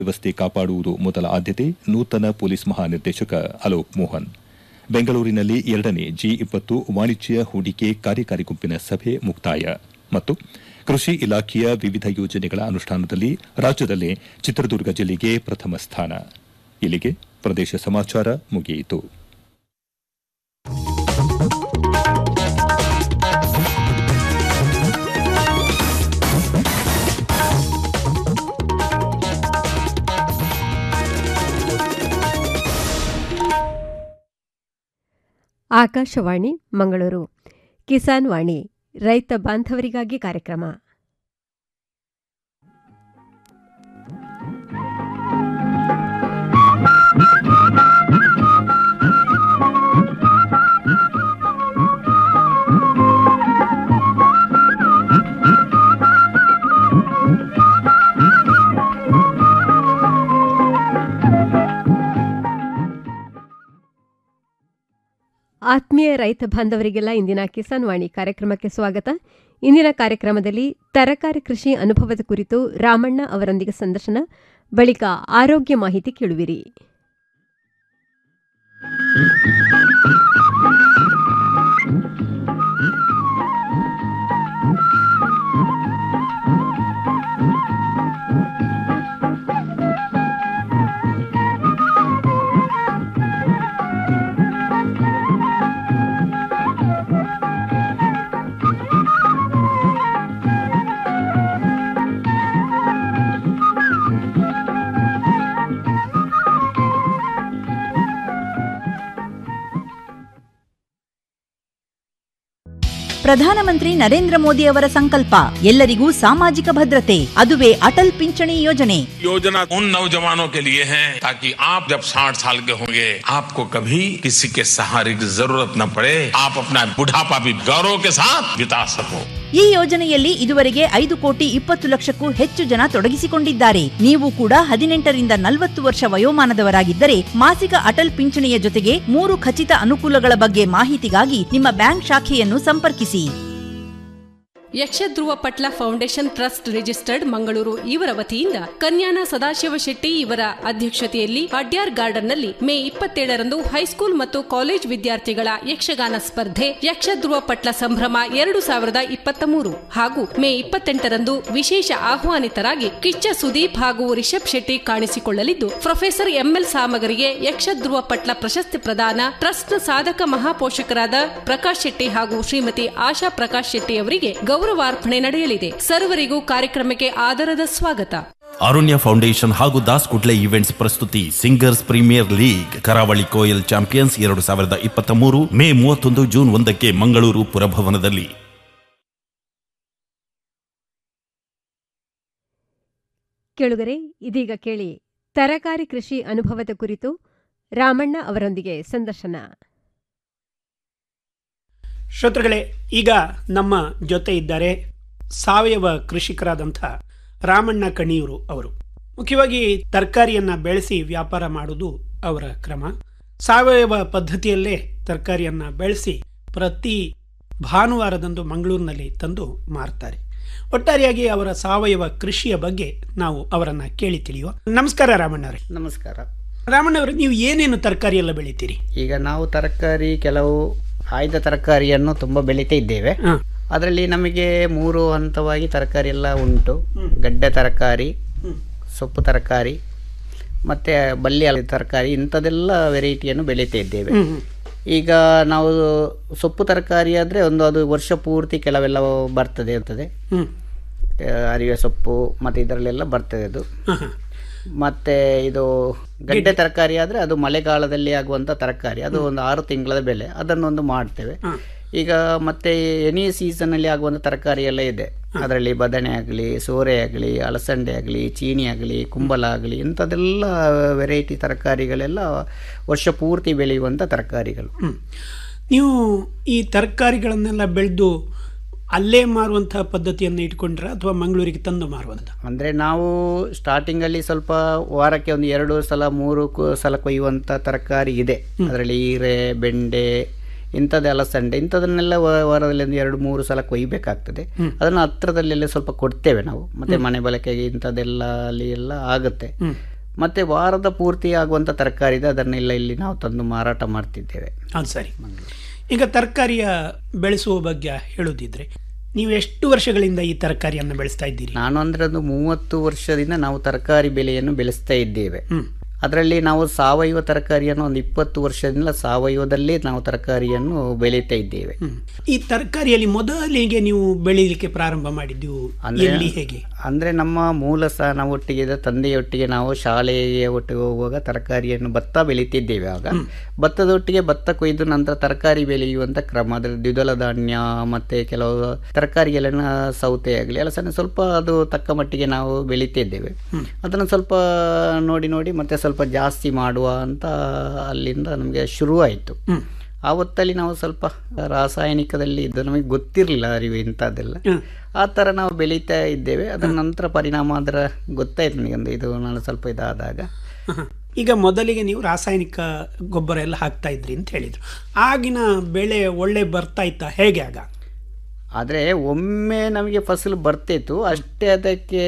ವ್ಯವಸ್ಥೆ ಕಾಪಾಡುವುದು ಮೊದಲ ಆದ್ಯತೆ ನೂತನ ಪೊಲೀಸ್ ಮಹಾನಿರ್ದೇಶಕ ಅಲೋಕ್ ಮೋಹನ್ ಬೆಂಗಳೂರಿನಲ್ಲಿ ಎರಡನೇ ಜಿ ಇಪ್ಪತ್ತು ವಾಣಿಜ್ಯ ಹೂಡಿಕೆ ಕಾರ್ಯಕಾರಿ ಗುಂಪಿನ ಸಭೆ ಮುಕ್ತಾಯ ಮತ್ತು ಕೃಷಿ ಇಲಾಖೆಯ ವಿವಿಧ ಯೋಜನೆಗಳ ಅನುಷ್ಠಾನದಲ್ಲಿ ರಾಜ್ಯದಲ್ಲೇ ಚಿತ್ರದುರ್ಗ ಜಿಲ್ಲೆಗೆ ಪ್ರಥಮ ಸ್ಥಾನ ಇಲ್ಲಿಗೆ ಪ್ರದೇಶ ಸಮಾಚಾರ ಮುಗಿಯಿತು ಆಕಾಶವಾಣಿ ಮಂಗಳೂರು ಕಿಸಾನ್ ವಾಣಿ ರೈತ ಬಾಂಧವರಿಗಾಗಿ ಕಾರ್ಯಕ್ರಮ ಆತ್ಮೀಯ ರೈತ ಬಾಂಧವರಿಗೆಲ್ಲ ಇಂದಿನ ಕಿಸಾನ್ ವಾಣಿ ಕಾರ್ಯಕ್ರಮಕ್ಕೆ ಸ್ವಾಗತ ಇಂದಿನ ಕಾರ್ಯಕ್ರಮದಲ್ಲಿ ತರಕಾರಿ ಕೃಷಿ ಅನುಭವದ ಕುರಿತು ರಾಮಣ್ಣ ಅವರೊಂದಿಗೆ ಸಂದರ್ಶನ ಬಳಿಕ ಆರೋಗ್ಯ ಮಾಹಿತಿ ಕೇಳುವಿರಿ ಪ್ರಧಾನಮಂತ್ರಿ ನರೇಂದ್ರ ಮೋದಿ ಅವರ ಸಂಕಲ್ಪ ಎಲ್ಲರಿಗೂ ಸಾಮಾಜಿಕ ಭದ್ರತೆ ಅದುವೇ ಅಟಲ್ ಪಿಂಚಣಿ ಯೋಜನೆ योजना उन नौजवानों के लिए है ताकि आप जब 60 साल के होंगे आपको कभी किसी के सहारे की जरूरत न पड़े आप अपना बुढ़ापा भी गौरव के साथ बिता सको ಈ ಯೋಜನೆಯಲ್ಲಿ ಇದುವರೆಗೆ ಐದು ಕೋಟಿ ಇಪ್ಪತ್ತು ಲಕ್ಷಕ್ಕೂ ಹೆಚ್ಚು ಜನ ತೊಡಗಿಸಿಕೊಂಡಿದ್ದಾರೆ ನೀವು ಕೂಡ ಹದಿನೆಂಟರಿಂದ ನಲವತ್ತು ವರ್ಷ ವಯೋಮಾನದವರಾಗಿದ್ದರೆ ಮಾಸಿಕ ಅಟಲ್ ಪಿಂಚಣಿಯ ಜೊತೆಗೆ ಮೂರು ಖಚಿತ ಅನುಕೂಲಗಳ ಬಗ್ಗೆ ಮಾಹಿತಿಗಾಗಿ ನಿಮ್ಮ ಬ್ಯಾಂಕ್ ಶಾಖೆಯನ್ನು ಸಂಪರ್ಕಿಸಿ Yakshadhruva Patla foundation trust registered Mangaluru ಇವರ ವತಿಯಿಂದ ಕನ್ಯಾನ ಸದಾಶಿವ ಶೆಟ್ಟಿ ಇವರ ಅಧ್ಯಕ್ಷತೆಯಲ್ಲಿ ಅಡ್ಯಾರ್ ಗಾರ್ಡನ್ನಲ್ಲಿ ಮೇ ಇಪ್ಪತ್ತೇಳರಂದು ಹೈಸ್ಕೂಲ್ ಮತ್ತು ಕಾಲೇಜ್ ವಿದ್ಯಾರ್ಥಿಗಳ ಯಕ್ಷಗಾನ ಸ್ಪರ್ಧೆ ಯಕ್ಷಧ್ರುವ ಪಟ್ಲ ಸಂಭ್ರಮ ಎರಡು ಸಾವಿರದ ಇಪ್ಪತ್ತ ಮೂರು ಹಾಗೂ ಮೇ ಇಪ್ಪತ್ತೆಂಟರಂದು ವಿಶೇಷ ಆಹ್ವಾನಿತರಾಗಿ ಕಿಚ್ಚ ಸುದೀಪ್ ಹಾಗೂ ರಿಷಬ್ ಶೆಟ್ಟಿ ಕಾಣಿಸಿಕೊಳ್ಳಲಿದ್ದು ಪ್ರೊಫೆಸರ್ ಎಂಎಲ್ ಸಾಮಗರಿಗೆ ಯಕ್ಷಧ್ರುವ ಪಟ್ಲ ಪ್ರಶಸ್ತಿ ಪ್ರದಾನ ಟ್ರಸ್ಟ್ನ ಸಾಧಕ ಮಹಾಪೋಷಕರಾದ ಪ್ರಕಾಶ್ ಶೆಟ್ಟಿ ಹಾಗೂ ಶ್ರೀಮತಿ ಆಶಾ ಪ್ರಕಾಶ್ ಶೆಟ್ಟಿ ಅವರಿಗೆ ಗೌರವಾರ್ಪಣೆ ನಡೆಯಲಿದೆ ಸರ್ವರಿಗೂ ಕಾರ್ಯಕ್ರಮಕ್ಕೆ ಆದರದ ಸ್ವಾಗತ ಅರುಣ್ಯ ಫೌಂಡೇಶನ್ ಹಾಗೂ ದಾಸ್ ಕುಡ್ಲೆ ಇವೆಂಟ್ಸ್ ಪ್ರಸ್ತುತಿ singers premier league Karavali Koyal champions ಎರಡು ಸಾವಿರದ ಇಪ್ಪತ್ತ ಮೂರು ಮೇ ಮೂವತ್ತೊಂದು ಜೂನ್ ಒಂದಕ್ಕೆ ಮಂಗಳೂರು ಪುರಭವನದಲ್ಲಿ ಕೇಳುಗರೆ ಇದೀಗ ಕೇಳಿ ತರಕಾರಿ ಕೃಷಿ ಅನುಭವದ ಕುರಿತು ರಾಮಣ್ಣ ಅವರೊಂದಿಗೆ ಸಂದರ್ಶನ ಶ್ರೋತೃಗಳೇ ಈಗ ನಮ್ಮ ಜೊತೆ ಇದ್ದಾರೆ ಸಾವಯವ ಕೃಷಿಕರಾದಂಥ ರಾಮಣ್ಣ ಕಣಿಯೂರು ಅವರು ಮುಖ್ಯವಾಗಿ ತರಕಾರಿಯನ್ನು ಬೆಳೆಸಿ ವ್ಯಾಪಾರ ಮಾಡುವುದು ಅವರ ಕ್ರಮ ಸಾವಯವ ಪದ್ಧತಿಯಲ್ಲೇ ತರಕಾರಿಯನ್ನು ಬೆಳೆಸಿ ಪ್ರತಿ ಭಾನುವಾರದಂದು ಮಂಗಳೂರಿನಲ್ಲಿ ತಂದು ಮಾರ್ತಾರೆ ಒಟ್ಟಾರೆಯಾಗಿ ಅವರ ಸಾವಯವ ಕೃಷಿಯ ಬಗ್ಗೆ ನಾವು ಅವರನ್ನ ಕೇಳಿ ತಿಳಿಯುವ ನಮಸ್ಕಾರ ರಾಮಣ್ಣವ್ರೆ ನಮಸ್ಕಾರ ರಾಮಣ್ಣವ್ರೆ ನೀವು ಏನೇನು ತರಕಾರಿ ಎಲ್ಲ ಬೆಳಿತೀರಿ ಈಗ ನಾವು ತರಕಾರಿ ಕೆಲವು ಆಯ್ದ ತರಕಾರಿಯನ್ನು ತುಂಬ ಬೆಳೀತಾ ಇದ್ದೇವೆ ಹ. ಅದರಲ್ಲಿ ನಮಗೆ ಮೂರು ಹಂತವಾಗಿ ತರಕಾರಿ ಎಲ್ಲ ಉಂಟು ಗಡ್ಡೆ ತರಕಾರಿ ಸೊಪ್ಪು ತರಕಾರಿ ಮತ್ತೆ ಬಳ್ಳಿ ಅಲ ತರಕಾರಿ ಇಂಥದ್ದೆಲ್ಲ ವೆರೈಟಿಯನ್ನು ಬೆಳೀತಾ ಇದ್ದೇವೆ ಹ್ಮ್, ಹ್ಮ್. ಈಗ ನಾವು ಸೊಪ್ಪು ತರಕಾರಿ ಆದರೆ ಒಂದು ಅದು ವರ್ಷ ಪೂರ್ತಿ ಕೆಲವೆಲ್ಲ ಬರ್ತದೆ ಇರ್ತದೆ ಹ್ಮ್. ಆ, ಅರಿವೆ ಸೊಪ್ಪು ಮತ್ತು ಇದರಲ್ಲೆಲ್ಲ ಬರ್ತದೆ ಅದು ಹ, ಹ. ಮತ್ತೆ ಇದು ಗಡ್ಡೆ ತರಕಾರಿ ಆದ್ರೆ ಅದು ಮಳೆಗಾಲದಲ್ಲಿ ಆಗುವಂತ ತರಕಾರಿ ಅದು ಒಂದು ಆರು ತಿಂಗಳ ಬೆಲೆ ಅದನ್ನೊಂದು ಮಾಡ್ತೇವೆ ಈಗ ಮತ್ತೆ ಎನಿ ಸೀಸನ್ ಅಲ್ಲಿ ಆಗುವಂತ ತರಕಾರಿ ಎಲ್ಲ ಇದೆ ಅದರಲ್ಲಿ ಬದನೆ ಆಗಲಿ ಸೋರೆ ಆಗಲಿ ಅಲಸಂಡೆ ಆಗಲಿ ಚೀನಿ ಆಗಲಿ ಕುಂಬಳ ಆಗಲಿ ಇಂಥದ್ದೆಲ್ಲ ವೆರೈಟಿ ತರಕಾರಿಗಳೆಲ್ಲ ವರ್ಷ ಪೂರ್ತಿ ಬೆಳೆಯುವಂತ ತರಕಾರಿಗಳು ಹ್ಮ್. ನೀವು ಈ ತರಕಾರಿಗಳನ್ನೆಲ್ಲ ಬೆಳೆದು ಅಲ್ಲೇ ಮಾರುವಂತಹ ಪದ್ಧತಿಯನ್ನು ಇಟ್ಕೊಂಡ್ರ ಅಥವಾ ಮಂಗಳೂರಿಗೆ ತಂದು ಮಾರುವಂತ ಅಂದರೆ ನಾವು ಸ್ಟಾರ್ಟಿಂಗಲ್ಲಿ ಸ್ವಲ್ಪ ವಾರಕ್ಕೆ ಒಂದು ಎರಡು ಸಲ ಮೂರು ಕು- ಸಲ ಕೊಯ್ಯುವಂಥ ತರಕಾರಿ ಇದೆ ಅದರಲ್ಲಿ ಹೀರೆ ಬೆಂಡೆ ಇಂಥದ್ದು ಅಲಸಂಡೆ ಇಂಥದನ್ನೆಲ್ಲ ವ- ವಾರದಲ್ಲಿ ಒಂದು ಎರಡು ಮೂರು ಸಲ ಕೊಯ್ಯಬೇಕಾಗ್ತದೆ ಹ್ಮ್. ಅದನ್ನು ಹತ್ರದಲ್ಲೆಲ್ಲ ಸ್ವಲ್ಪ ಕೊಡ್ತೇವೆ ನಾವು ಮತ್ತೆ ಮನೆ ಬಳಕೆಗೆ ಇಂಥದ್ದೆಲ್ಲ ಅಲ್ಲಿ ಎಲ್ಲ ಆಗುತ್ತೆ ಮತ್ತೆ ವಾರದ ಪೂರ್ತಿ ಆಗುವಂಥ ತರಕಾರಿ ಇದೆ ಅದನ್ನೆಲ್ಲ ಇಲ್ಲಿ ನಾವು ತಂದು ಮಾರಾಟ ಮಾಡ್ತಿದ್ದೇವೆ ಅದು ಸರಿ ಈಗ ತರಕಾರಿಯ ಬೆಳೆಸುವ ಬಗ್ಗೆ ಹೇಳುದಿದ್ರೆ ನೀವು ಎಷ್ಟು ವರ್ಷಗಳಿಂದ ಈ ತರಕಾರಿಯನ್ನು ಬೆಳೆಸ್ತಾ ಇದ್ದೀರಿ ನಾನು ಅಂದ್ರೆ ಒಂದು ಮೂವತ್ತು ವರ್ಷದಿಂದ ನಾವು ತರಕಾರಿ ಬೆಳೆಯನ್ನು ಬೆಳೆಸ್ತಾ ಇದ್ದೇವೆ ಅದರಲ್ಲಿ ನಾವು ಸಾವಯವ ತರಕಾರಿಯನ್ನು ಒಂದು ಇಪ್ಪತ್ತು ವರ್ಷದಿಂದ ಸಾವಯವದಲ್ಲೇ ನಾವು ತರಕಾರಿಯನ್ನು ಬೆಳೀತಾ ಇದ್ದೇವೆ ಈ ತರಕಾರಿಯಲ್ಲಿ ಮೊದಲಿಗೆ ನೀವು ಬೆಳೀಲಿಕ್ಕೆ ಪ್ರಾರಂಭ ಮಾಡಿದ್ದು ಅಂದ್ರೆ ಎಲ್ಲಿ ಹೇಗೆ ಅಂದ್ರೆ ನಮ್ಮ ಮೂಲ ಸಹ ನಾವು ಒಟ್ಟಿಗೆ ಇದ್ದ ತಂದೆಯೊಟ್ಟಿಗೆ ನಾವು ಶಾಲೆಗೆ ಒಟ್ಟಿಗೆ ಹೋಗುವಾಗ ತರಕಾರಿಯನ್ನು ಭತ್ತ ಬೆಳೀತಿದ್ದೇವೆ ಆಗ ಭತ್ತದೊಟ್ಟಿಗೆ ಭತ್ತ ಕೊಯ್ದು ನಂತರ ತರಕಾರಿ ಬೆಳೆಯುವಂತ ಕ್ರಮ ಅದ್ರ ದ್ವಿದಳ ಧಾನ್ಯ ಮತ್ತೆ ಕೆಲವು ತರಕಾರಿಗಳನ್ನ ಸೌತೆ ಆಗಲಿ ಎಲ್ಲ ಸಣ್ಣ ಸ್ವಲ್ಪ ಅದು ತಕ್ಕ ಮಟ್ಟಿಗೆ ನಾವು ಬೆಳೀತಿದ್ದೇವೆ ಅದನ್ನು ಸ್ವಲ್ಪ ನೋಡಿ ನೋಡಿ ಮತ್ತೆ ಸ್ವಲ್ಪ ಜಾಸ್ತಿ ಮಾಡುವ ಅಂತ ಅಲ್ಲಿಂದ ನಮಗೆ ಶುರುವಾಯಿತು ಆ ಹೊತ್ತಲ್ಲಿ ನಾವು ಸ್ವಲ್ಪ ರಾಸಾಯನಿಕದಲ್ಲಿ ಇದ್ದು ನಮಗೆ ಗೊತ್ತಿರಲಿಲ್ಲ ಅರಿವು ಇಂಥದ್ದೆಲ್ಲ ಆ ಥರ ನಾವು ಬೆಳೀತಾ ಇದ್ದೇವೆ ಅದರ ನಂತರ ಪರಿಣಾಮ ಅದರ ಗೊತ್ತಾಯ್ತು ನನಗೆ ಒಂದು ಇದು ನಾನು ಸ್ವಲ್ಪ ಇದಾದಾಗ ಹ. ಈಗ ಮೊದಲಿಗೆ ನೀವು ರಾಸಾಯನಿಕ ಗೊಬ್ಬರ ಎಲ್ಲ ಹಾಕ್ತಾ ಇದ್ರಿ ಅಂತ ಹೇಳಿದ್ರು ಆಗಿನ ಬೆಳೆ ಒಳ್ಳೆ ಬರ್ತಾ ಇತ್ತ ಹೇಗೆ ಆಗ ಆದರೆ ಒಮ್ಮೆ ನಮಗೆ ಫಸಲು ಬರ್ತಿತ್ತು ಅಷ್ಟೇ ಅದಕ್ಕೆ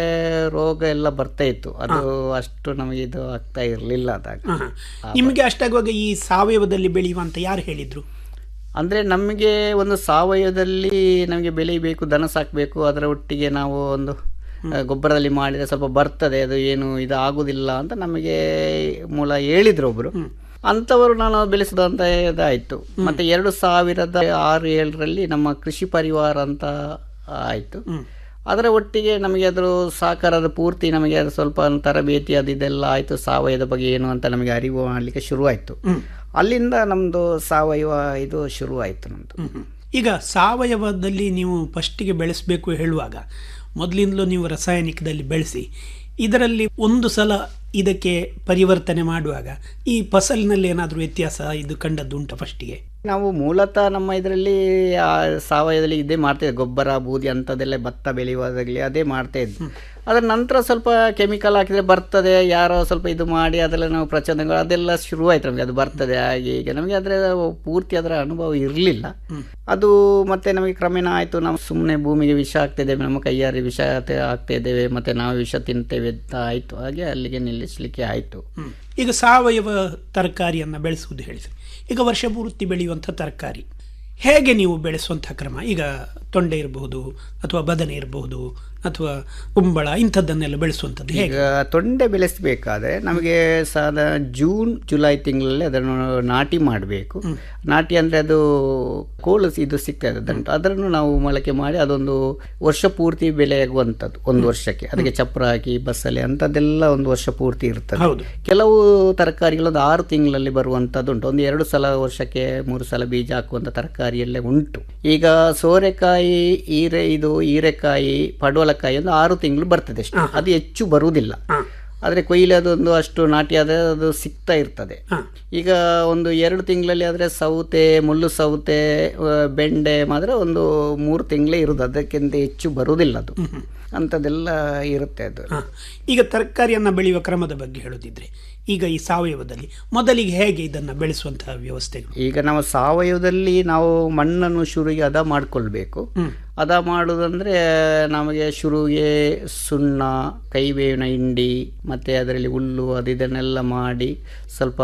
ರೋಗ ಎಲ್ಲ ಬರ್ತಾ ಇತ್ತು ಅದು ಅಷ್ಟು ನಮಗೆ ಇದು ಆಗ್ತಾ ಇರಲಿಲ್ಲ ಅದಾಗ ಹ. ನಿಮಗೆ ಅಷ್ಟಾಗುವಾಗ ಈ ಸಾವಯವದಲ್ಲಿ ಬೆಳೆಯುವಂತ ಯಾರು ಹೇಳಿದ್ರು ಅಂದರೆ ನಮಗೆ ಒಂದು ಸಾವಯವದಲ್ಲಿ ನಮಗೆ ಬೆಳೆಯಬೇಕು ದನ ಸಾಕಬೇಕು ಅದರ ಒಟ್ಟಿಗೆ ನಾವು ಒಂದು ಆ, ಗೊಬ್ಬರದಲ್ಲಿ ಮಾಡಿದರೆ ಸ್ವಲ್ಪ ಬರ್ತದೆ ಅದು ಏನು ಇದು ಆಗುದಿಲ್ಲ ಅಂತ ನಮಗೆ ಮೂಲ ಹೇಳಿದ್ರು ಒಬ್ರು ಅಂಥವರು ನಾನು ಬೆಳೆಸಿದ ಅಂತ ಇದಾಯಿತು ಮತ್ತೆ ಎರಡು ಸಾವಿರದ ಆರು ಏಳರಲ್ಲಿ ನಮ್ಮ ಕೃಷಿ ಪರಿವಾರ ಅಂತ ಆಯಿತು ಅದರ ಒಟ್ಟಿಗೆ ನಮಗೆ ಅದರ ಸಾಕಾರದ ಪೂರ್ತಿ ನಮಗೆ ಅದು ಸ್ವಲ್ಪ ತರಬೇತಿ ಅದು ಇದೆಲ್ಲ ಆಯಿತು ಸಾವಯವದ ಬಗ್ಗೆ ಏನು ಅಂತ ನಮಗೆ ಅರಿವು ಮಾಡಲಿಕ್ಕೆ ಶುರುವಾಯಿತು ಅಲ್ಲಿಂದ ನಮ್ಮದು ಸಾವಯವ ಇದು ಶುರುವಾಯಿತು ನಮ್ಮದು ಈಗ ಸಾವಯವದಲ್ಲಿ ನೀವು ಫಸ್ಟಿಗೆ ಬೆಳೆಸಬೇಕು ಹೇಳುವಾಗ ಮೊದಲಿಂದಲೂ ನೀವು ರಾಸಾಯನಿಕದಲ್ಲಿ ಬೆಳೆಸಿ ಇದರಲ್ಲಿ ಒಂದು ಸಲ ಇದಕ್ಕೆ ಪರಿವರ್ತನೆ ಮಾಡುವಾಗ ಈ ಫಸಲಿನಲ್ಲಿ ಏನಾದರೂ ವ್ಯತ್ಯಾಸ ಇದು ಕಂಡದ್ದು ಉಂಟ ಫಸ್ಟಿಗೆ ನಾವು ಮೂಲತಃ ನಮ್ಮ ಇದರಲ್ಲಿ ಆ ಸಾವಯವದಲ್ಲಿ ಇದೇ ಮಾಡ್ತಾ ಇದ್ದೆ ಗೊಬ್ಬರ ಬೂದಿ ಅಂಥದ್ದೆಲ್ಲ ಭತ್ತ ಬೆಳೆಯುವಾಗಲಿ ಅದೇ ಮಾಡ್ತಾ ಇದ್ವಿ ಅದರ ನಂತರ ಸ್ವಲ್ಪ ಕೆಮಿಕಲ್ ಹಾಕಿದ್ರೆ ಬರ್ತದೆ ಯಾರೋ ಸ್ವಲ್ಪ ಇದು ಮಾಡಿ ಅದೆಲ್ಲ ನಾವು ಪ್ರಚೋದನೆಗಳು ಅದೆಲ್ಲ ಶುರುವಾಯ್ತು ನಮಗೆ ಅದು ಬರ್ತದೆ ಹಾಗೆ ಹೀಗೆ ನಮಗೆ ಅದರ ಪೂರ್ತಿ ಅದರ ಅನುಭವ ಇರಲಿಲ್ಲ ಅದು ಮತ್ತೆ ನಮಗೆ ಕ್ರಮೇಣ ಆಯಿತು ನಾವು ಸುಮ್ಮನೆ ಭೂಮಿಗೆ ವಿಷ ಆಗ್ತಿದ್ದೇವೆ ನಮ್ಮ ಕೈಯಾರೆ ವಿಷ ಆಗ್ತಾ ಇದ್ದೇವೆ ಮತ್ತೆ ನಾವು ವಿಷ ತಿಂತೇವೆ ಅಂತ ಆಯಿತು ಹಾಗೆ ಅಲ್ಲಿಗೆ ನಿಲ್ಲಿಸಲಿಕ್ಕೆ ಆಯಿತು ಈಗ ಸಾವಯವ ತರಕಾರಿಯನ್ನು ಬೆಳೆಸುವುದು ಹೇಳಿದ್ರಿ ಈಗ ವರ್ಷ ಪೂರ್ತಿ ಬೆಳೆಯುವಂಥ ತರಕಾರಿ ಹೇಗೆ ನೀವು ಬೆಳೆಸುವಂಥ ಕ್ರಮ ಈಗ ತೊಂಡೆ ಇರಬಹುದು ಅಥವಾ ಬದನೆ ಇರಬಹುದು ಅಥವಾ ಕುಂಬಳ ಇಂಥದ್ದನ್ನೆಲ್ಲ ಬೆಳೆಸುವಂಥದ್ದು ಹೇಗೆ ಈಗ ತೊಂಡೆ ಬೆಳೆಸಬೇಕಾದ್ರೆ ನಮಗೆ ಸಾಧಾರಣ ಜೂನ್ ಜುಲೈ ತಿಂಗಳಲ್ಲಿ ಅದನ್ನು ನಾಟಿ ಮಾಡಬೇಕು ನಾಟಿ ಅಂದರೆ ಅದು ಕೋಲು ಇದು ಸಿಗ್ತದೆ ದಂಟು ಅದನ್ನು ನಾವು ಮೊಳಕೆ ಮಾಡಿ ಅದೊಂದು ವರ್ಷ ಪೂರ್ತಿ ಬೆಲೆ ಆಗುವಂಥದ್ದು ಒಂದು ವರ್ಷಕ್ಕೆ ಅದಕ್ಕೆ ಚಪ್ರ ಹಾಕಿ ಬಸ್ಸಲ್ಲಿ ಅಂಥದ್ದೆಲ್ಲ ಒಂದು ವರ್ಷ ಪೂರ್ತಿ ಇರ್ತದೆ ಹೌದು. ಕೆಲವು ತರಕಾರಿಗಳು ಒಂದು ಆರು ತಿಂಗಳಲ್ಲಿ ಬರುವಂಥದ್ದು ಉಂಟು ಒಂದು ಎರಡು ಸಲ ವರ್ಷಕ್ಕೆ ಮೂರು ಸಲ ಬೀಜ ಹಾಕುವಂಥ ತರಕಾರಿಯಲ್ಲೇ ಉಂಟು ಈಗ ಸೋರೆಕಾಯಿ ಹೀರೆ ಇದು ಹೀರೆಕಾಯಿ ಪಡವಲಕಾಯಿ ಒಂದು ಆರು ತಿಂಗಳು ಬರ್ತದೆ ಅಷ್ಟೇ ಅದು ಹೆಚ್ಚು ಬರುವುದಿಲ್ಲ ಆದರೆ ಕೊಯ್ಲು ಅದೊಂದು ಅಷ್ಟು ನಾಟಿ ಆದರೆ ಅದು ಸಿಗ್ತಾ ಇರ್ತದೆ ಈಗ ಒಂದು ಎರಡು ತಿಂಗಳಲ್ಲಿ ಆದರೆ ಸೌತೆ ಮುಳ್ಳು ಸೌತೆ ಆ, ಬೆಂಡೆ ಮಾತ್ರ ಒಂದು ಮೂರು ತಿಂಗಳೇ ಇರುವುದು ಅದಕ್ಕಿಂತ ಹೆಚ್ಚು ಬರುವುದಿಲ್ಲ ಅದು ಅಂಥದ್ದೆಲ್ಲ ಇರುತ್ತೆ ಅದು ಹ. ಈಗ ತರಕಾರಿಯನ್ನು ಬೆಳೆಯುವ ಕ್ರಮದ ಬಗ್ಗೆ ಹೇಳೋದಿದ್ರೆ ಈಗ ಈ ಸಾವಯವದಲ್ಲಿ ಮೊದಲಿಗೆ ಹೇಗೆ ಇದನ್ನು ಬೆಳೆಸುವಂತಹ ವ್ಯವಸ್ಥೆಗಳು ಈಗ ನಾವು ಸಾವಯವದಲ್ಲಿ ನಾವು ಮಣ್ಣನ್ನು ಶುರುವಿಗೆ ಹದ ಮಾಡ್ಕೊಳ್ಬೇಕು ಹದ ಮಾಡುವುದಂದ್ರೆ ನಮಗೆ ಶುರುವಿಗೆ ಸುಣ್ಣ ಕೈಬೇವಿನ ಹಿಂಡಿ ಮತ್ತೆ ಅದರಲ್ಲಿ ಹುಲ್ಲು ಅದು ಇದನ್ನೆಲ್ಲ ಮಾಡಿ ಸ್ವಲ್ಪ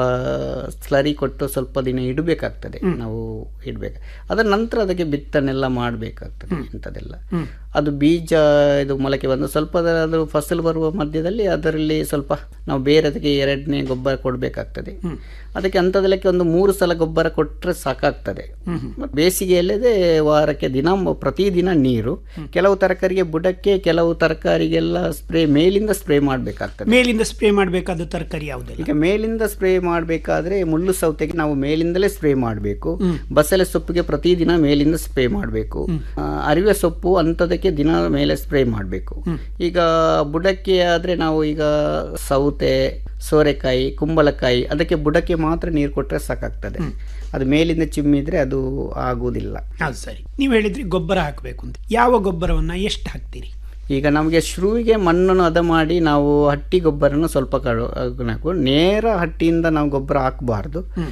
ಸ್ಲರಿ ಕೊಟ್ಟು ಸ್ವಲ್ಪ ದಿನ ಇಡಬೇಕಾಗ್ತದೆ ನಾವು ಇಡಬೇಕು ಅದರ ನಂತರ ಅದಕ್ಕೆ ಬಿತ್ತನೆಲ್ಲ ಮಾಡಬೇಕಾಗ್ತದೆ ಇಂಥದ್ದೆಲ್ಲ ಅದು ಬೀಜ ಇದು ಮೊಳಕೆ ಬಂದು ಸ್ವಲ್ಪ ಅದರ ಅದು ಫಸಲು ಬರುವ ಮಧ್ಯದಲ್ಲಿ ಅದರಲ್ಲಿ ಸ್ವಲ್ಪ ನಾವು ಬೇರೆ ಅದಕ್ಕೆ ಎರಡನೇ ಗೊಬ್ಬರ ಕೊಡಬೇಕಾಗ್ತದೆ ಅದಕ್ಕೆ ಅಂಥದ್ದಕ್ಕೆ ಒಂದು ಮೂರು ಸಲ ಗೊಬ್ಬರ ಕೊಟ್ಟರೆ ಸಾಕಾಗ್ತದೆ ಮತ್ತೆ ಬೇಸಿಗೆಯಲ್ಲದೆ ವಾರಕ್ಕೆ ದಿನ ಪ್ರತಿದಿನ ನೀರು ಕೆಲವು ತರಕಾರಿಗೆ ಬುಡಕ್ಕೆ ಕೆಲವು ತರಕಾರಿಗೆಲ್ಲ ಸ್ಪ್ರೇ ಮೇಲಿಂದ ಸ್ಪ್ರೇ ಮಾಡಬೇಕಾಗ್ತದೆ ಮೇಲಿಂದ ಸ್ಪ್ರೇ ಮಾಡಬೇಕಾದ ತರಕಾರಿ ಯಾವುದೆಲ್ಲ ಈಗ ಮೇಲಿಂದ ಸ್ಪ್ರೇ ಮಾಡಬೇಕಾದ್ರೆ ಮುಳ್ಳು ಸೌತೆಗೆ ನಾವು ಮೇಲಿಂದಲೇ ಸ್ಪ್ರೇ ಮಾಡಬೇಕು ಬಸಳೆ ಸೊಪ್ಪಿಗೆ ಪ್ರತಿದಿನ ಮೇಲಿಂದ ಸ್ಪ್ರೇ ಮಾಡಬೇಕು ಅರಿವೆ ಸೊಪ್ಪು ಅಂಥದಕ್ಕೆ ದಿನ ಮೇಲೆ ಸ್ಪ್ರೇ ಮಾಡಬೇಕು ಈಗ ಬುಡಕ್ಕೆ ಆದರೆ ನಾವು ಈಗ ಸೌತೆ ಸೋರೆಕಾಯಿ ಕುಂಬಳಕಾಯಿ ಅದಕ್ಕೆ ಬುಡಕ್ಕೆ ಮಾತ್ರ ನೀರು ಕೊಟ್ಟರೆ ಸಾಕಾಗ್ತದೆ ಅದು ಮೇಲಿಂದ ಚಿಮ್ಮಿದ್ರೆ ಅದು ಆಗುವುದಿಲ್ಲ ಅದು ಸರಿ ನೀವು ಹೇಳಿದ್ರಿ ಗೊಬ್ಬರ ಹಾಕಬೇಕು ಅಂತ ಯಾವ ಗೊಬ್ಬರವನ್ನ ಎಷ್ಟು ಹಾಕ್ತೀರಿ ಈಗ ನಮಗೆ ಶುರುವಿಗೆ ಮಣ್ಣನ್ನು ಹದ ಮಾಡಿ ನಾವು ಹಟ್ಟಿ ಗೊಬ್ಬರನ ಸ್ವಲ್ಪ ಕಡು ಹಾಕು ನೇರ ಹಟ್ಟಿಯಿಂದ ನಾವು ಗೊಬ್ಬರ ಹಾಕಬಾರ್ದು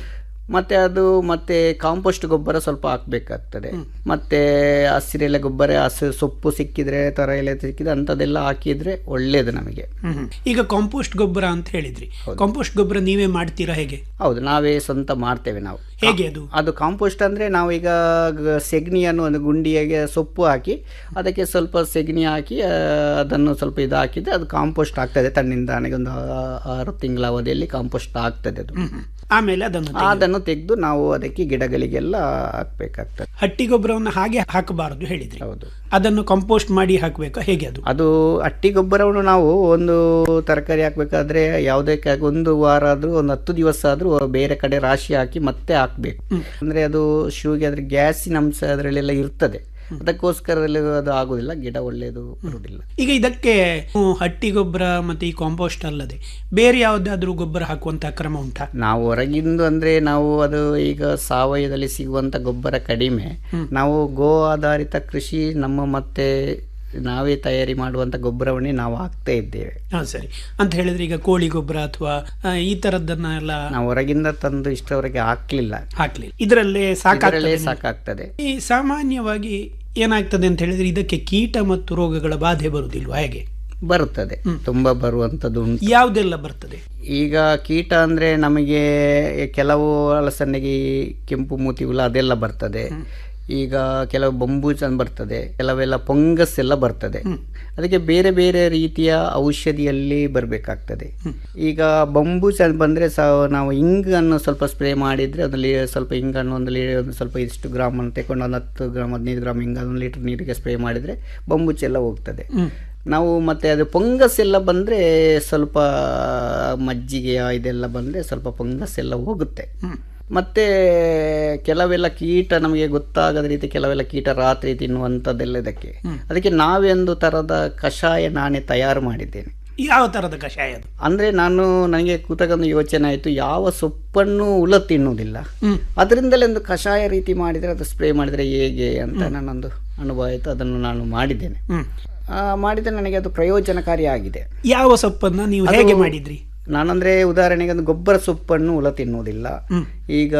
ಮತ್ತೆ ಅದು ಮತ್ತೆ ಕಾಂಪೋಸ್ಟ್ ಗೊಬ್ಬರ ಸ್ವಲ್ಪ ಹಾಕ್ಬೇಕಾಗ್ತದೆ ಮತ್ತೆ ಹಸಿರೆಲೆ ಗೊಬ್ಬರ ಹಸಿ ಸೊಪ್ಪು ಸಿಕ್ಕಿದ್ರೆ ತರ ಎಲೆ ಸಿಕ್ಕಿದ್ರೆ ಅಂಥದ್ದೆಲ್ಲ ಹಾಕಿದ್ರೆ ಒಳ್ಳೇದು ನಮಗೆ ಹ್ಮ್. ಈಗ ಕಾಂಪೋಸ್ಟ್ ಗೊಬ್ಬರ ಅಂತ ಹೇಳಿದ್ರಿ ಕಾಂಪೋಸ್ಟ್ ಗೊಬ್ಬರ ನೀವೇ ಮಾಡ್ತೀರಾ ಹೇಗೆ ಹೌದು ನಾವೇ ಸ್ವಂತ ಮಾಡ್ತೇವೆ ನಾವು ಹೇಗೆ ಅದು ಅದು ಕಾಂಪೋಸ್ಟ್ ಅಂದ್ರೆ ನಾವೀಗ ಗ- ಸೆಗಣಿಯನ್ನು ಒಂದು ಗುಂಡಿಗೆ ಸೊಪ್ಪು ಹಾಕಿ ಅದಕ್ಕೆ ಸ್ವಲ್ಪ ಸೆಗಣಿ ಹಾಕಿ ಆ, ಅದನ್ನು ಸ್ವಲ್ಪ ಇದು ಹಾಕಿದ್ರೆ ಅದು ಕಾಂಪೋಸ್ಟ್ ಆಗ್ತದೆ ತನ್ನಿಂದ ನನಗೆ ಒಂದು ಆ- ಆರು ತಿಂಗಳ ಅವಧಿಯಲ್ಲಿ ಕಾಂಪೋಸ್ಟ್ ಆಗ್ತದೆ ಅದು ಆಮೇಲೆ ಅದನ್ನು ತೆಗೆದು- ಅದನ್ನು ತೆಗೆದು ನಾವು ಅದಕ್ಕೆ ಗಿಡಗಳಿಗೆಲ್ಲ ಹಾಕ್ಬೇಕಾಗ್ತದೆ ಹಟ್ಟಿ ಗೊಬ್ಬರವನ್ನು ಹಾಗೆ ಹಾಕಬಾರದು ಹೇಳಿದ್ರಿ ಹೌದು ಅದನ್ನು ಕಂಪೋಸ್ಟ್ ಮಾಡಿ ಹಾಕಬೇಕು ಹೇಗೆ ಅದು ಅದು ಹಟ್ಟಿ ಗೊಬ್ಬರವನ್ನು ನಾವು ಒಂದು ತರಕಾರಿ ಹಾಕ್ಬೇಕಾದ್ರೆ ಯಾವುದೇ ಕ- ಒಂದು ವಾರ ಆದ್ರೂ ಒಂದು ಹತ್ತು ದಿವಸ ಆದ್ರೂ ಬೇರೆ ಕಡೆ ರಾಶಿ ಹಾಕಿ ಮತ್ತೆ ಹಾಕ್ಬೇಕು ಅಂದ್ರೆ ಅದು ಶೂಗೆ ಅದ್ರ ಗ್ಯಾಸಿನ ಅಂಶ ಅದರಲ್ಲೆಲ್ಲ ಇರ್ತದೆ ಅದಕ್ಕೋಸ್ಕರದಲ್ಲಿ ಅದು ಆಗುದಿಲ್ಲ ಗಿಡ ಒಳ್ಳೆಯದು ಬರುವುದಿಲ್ಲ ಈಗ ಇದಕ್ಕೆ ಹ್ಮ್, ಹಟ್ಟಿ ಗೊಬ್ಬರ ಮತ್ತೆ ಈ ಕಾಂಪೋಸ್ಟ್ ಅಲ್ಲದೆ ಬೇರೆ ಯಾವುದಾದ್ರೂ ಗೊಬ್ಬರ ಹಾಕುವಂತಹ ಕ್ರಮ ಉಂಟಾ ನಾವು ಹೊರಗಿಂದು ಅಂದ್ರೆ ನಾವು ಅದು ಈಗ ಸಾವಯವದಲ್ಲಿ ಸಿಗುವಂತ ಗೊಬ್ಬರ ಕಡಿಮೆ ನಾವು ಗೋ ಆಧಾರಿತ ಕೃಷಿ ನಮ್ಮ ಮತ್ತೆ ನಾವೇ ತಯಾರಿ ಮಾಡುವಂತ ಗೊಬ್ಬರವನ್ನೇ ನಾವು ಹಾಕ್ತಾ ಇದ್ದೇವೆ ಹಾ ಸರಿ ಅಂತ ಹೇಳಿದ್ರೆ ಈಗ ಕೋಳಿ ಗೊಬ್ಬರ ಅಥವಾ ಆ, ಈ ತರದ್ದನ್ನ ಎಲ್ಲ ನಾವು ಹೊರಗಿಂದ ತಂದು ಇಷ್ಟವರೆಗೆ ಹಾಕ್ಲಿಲ್ಲ ಹಾಕ್ಲಿ ಇದರಲ್ಲೇ ಇದರಲ್ಲೇ ಸಾಕಾಗ್ತದೆ ಸಾಕಾಗ್ತದೆ ಈ ಸಾಮಾನ್ಯವಾಗಿ ಏನಾಗ್ತದೆ ಅಂತ ಹೇಳಿದ್ರೆ ಇದಕ್ಕೆ ಕೀಟ ಮತ್ತು ರೋಗಗಳ ಬಾಧೆ ಬರುವುದಿಲ್ವಾ ಹೇಗೆ ಬರುತ್ತದೆ ತುಂಬಾ ಬರುವಂತದ್ದು ಉಂಟು ಯಾವುದೆಲ್ಲ ಬರ್ತದೆ ಈಗ ಕೀಟ ಅಂದ್ರೆ ನಮಗೆ ಕೆಲವು ಅಲಸಂದೆಗೆ ಈ ಕೆಂಪು ಮೂತಿ ಹುಳ ಅದೆಲ್ಲ ಬರ್ತದೆ ಈಗ ಕೆಲವು ಬಂಬೂಚ ಬರ್ತದೆ ಕೆಲವೆಲ್ಲ ಫಂಗಸ್ ಎಲ್ಲ ಬರ್ತದೆ ಅದಕ್ಕೆ ಬೇರೆ ಬೇರೆ ರೀತಿಯ ಔಷಧಿಯಲ್ಲಿ ಬರಬೇಕಾಗ್ತದೆ ಈಗ ಬಂಬೂಚ ಬಂದ್ರೆ ಸಹ ನಾವು ಇಂಗನ್ನು ಸ್ವಲ್ಪ ಸ್ಪ್ರೇ ಮಾಡಿದ್ರೆ ಅದಲ್ಲಿ ಸ್ವಲ್ಪ ಇಂಗನ್ನು ಒಂದು ಲೀ ಒಂದು ಸ್ವಲ್ಪ ಇಷ್ಟು ಗ್ರಾಮ್ ಅನ್ನು ತಗೊಂಡು ಒಂದು ಹತ್ತು ಗ್ರಾಮ್ ಹದಿನೈದು ಗ್ರಾಮ್ ಇಂಗ ಒಂದು ಲೀಟರ್ ನೀರಿಗೆ ಸ್ಪ್ರೇ ಮಾಡಿದ್ರೆ ಬಂಬೂಚ ಎಲ್ಲ ಹೋಗ್ತದೆ ನಾವು ಮತ್ತೆ ಅದು ಫಂಗಸ್ ಎಲ್ಲ ಬಂದ್ರೆ ಸ್ವಲ್ಪ ಮಜ್ಜಿಗೆಯ ಇದೆಲ್ಲ ಬಂದ್ರೆ ಸ್ವಲ್ಪ ಫಂಗಸ್ ಎಲ್ಲ ಹೋಗುತ್ತೆ ಮತ್ತೆ ಕೆಲವೆಲ್ಲ ಕೀಟ ನಮಗೆ ಗೊತ್ತಾಗದ ರೀತಿ ಕೆಲವೆಲ್ಲ ಕೀಟ ರಾತ್ರಿ ತಿನ್ನುವಂಥದ್ದೆಲ್ಲ ಇದಕ್ಕೆ ಅದಕ್ಕೆ ನಾವೇ ಒಂದು ತರದ ಕಷಾಯ ನಾನೇ ತಯಾರು ಮಾಡಿದ್ದೇನೆ ಯಾವ ತರದ ಕಷಾಯ ಅದು ಅಂದ್ರೆ ನಾನು ನನಗೆ ಕೂತಾಗ ಒಂದು ಯೋಚನೆ ಆಯಿತು ಯಾವ ಸೊಪ್ಪನ್ನು ಹುಳ ತಿನ್ನುವುದಿಲ್ಲ ಅದರಿಂದಲೇ ಒಂದು ಕಷಾಯ ರೀತಿ ಮಾಡಿದರೆ ಅದು ಸ್ಪ್ರೇ ಮಾಡಿದರೆ ಹೇಗೆ ಅಂತ ನನ್ನೊಂದು ಅನುಭವ ಆಯಿತು ಅದನ್ನು ನಾನು ಮಾಡಿದ್ದೇನೆ ಆ, ಮಾಡಿದರೆ ನನಗೆ ಅದು ಪ್ರಯೋಜನಕಾರಿಯಾಗಿದೆ ಯಾವ ಸೊಪ್ಪನ್ನ ನೀವು ಹೇಗೆ ಮಾಡಿದ್ರಿ ನಾನಂದ್ರೆ ಉದಾಹರಣೆಗೆ ಒಂದು ಗೊಬ್ಬರ ಸೊಪ್ಪನ್ನು ಹುಳ ತಿನ್ನುವುದಿಲ್ಲ ಈಗ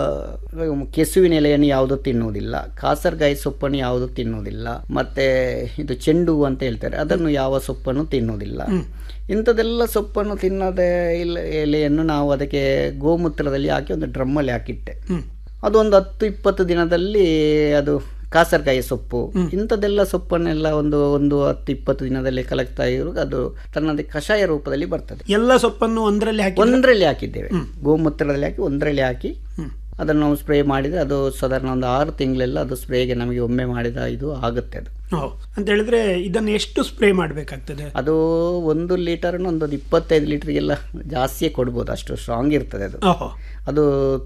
ಕೆಸುವಿನ ಎಲೆಯನ್ನು ಯಾವುದು ತಿನ್ನುವುದಿಲ್ಲ ಕಾಸರ್ಗಾಯಿ ಸೊಪ್ಪನ್ನು ಯಾವುದು ತಿನ್ನುವುದಿಲ್ಲ ಮತ್ತೆ ಇದು ಚೆಂಡು ಹೂ ಅಂತ ಹೇಳ್ತಾರೆ ಅದನ್ನು ಯಾವ ಸೊಪ್ಪನ್ನು ತಿನ್ನುವುದಿಲ್ಲ ಇಂಥದೆಲ್ಲ ಸೊಪ್ಪನ್ನು ತಿನ್ನದ ಇಲ್ಲ ಎಲೆಯನ್ನು ನಾವು ಅದಕ್ಕೆ ಗೋಮೂತ್ರದಲ್ಲಿ ಹಾಕಿ ಒಂದು ಡ್ರಮ್ಮಲ್ಲಿ ಹಾಕಿಟ್ಟೆ ಅದು ಒಂದು ಹತ್ತು ಇಪ್ಪತ್ತು ದಿನದಲ್ಲಿ ಅದು ಕಾಸರ್ಕಾಯಿ ಸೊಪ್ಪು ಇಂಥದ್ದೆಲ್ಲ ಸೊಪ್ಪನ್ನೆಲ್ಲ ಒಂದು ಒಂದು ಹತ್ತು ಇಪ್ಪತ್ತು ದಿನದಲ್ಲಿ ಕಲೆಕ್ಟ್ ಆಗಿರುವಾಗ ಅದು ತನ್ನದೇ ಕಷಾಯ ರೂಪದಲ್ಲಿ ಬರ್ತದೆ ಎಲ್ಲ ಸೊಪ್ಪನ್ನು ಒಂದರಲ್ಲಿ ಹಾಕಿ ಒಂದರಲ್ಲಿ ಹಾಕಿದ್ದೇವೆ ಗೋಮೂತ್ರದಲ್ಲಿ ಹಾಕಿ ಒಂದರಲ್ಲಿ ಹಾಕಿ ಅದನ್ನು ನಾವು ಸ್ಪ್ರೇ ಮಾಡಿದರೆ ಅದು ಸಾಧಾರಣ ಒಂದು ಆರು ತಿಂಗಳೆಲ್ಲ ಅದು ಸ್ಪ್ರೇಗೆ ನಮಗೆ ಒಮ್ಮೆ ಮಾಡಿದ ಇದು ಆಗುತ್ತೆ ಅದು ಓ, ಅಂತ ಹೇಳಿದ್ರೆ ಇದನ್ನು ಎಷ್ಟು ಸ್ಪ್ರೇ ಮಾಡಬೇಕಾಗ್ತದೆ ಅದು ಒಂದು ಲೀಟರ್ ಒಂದು ಇಪ್ಪತ್ತೈದು ಲೀಟರ್ಗೆಲ್ಲ ಜಾಸ್ತಿಯೇ ಕೊಡ್ಬೋದು ಅಷ್ಟು ಸ್ಟ್ರಾಂಗ್ ಇರ್ತದೆ ಅದು ಓಹೋ ಅದು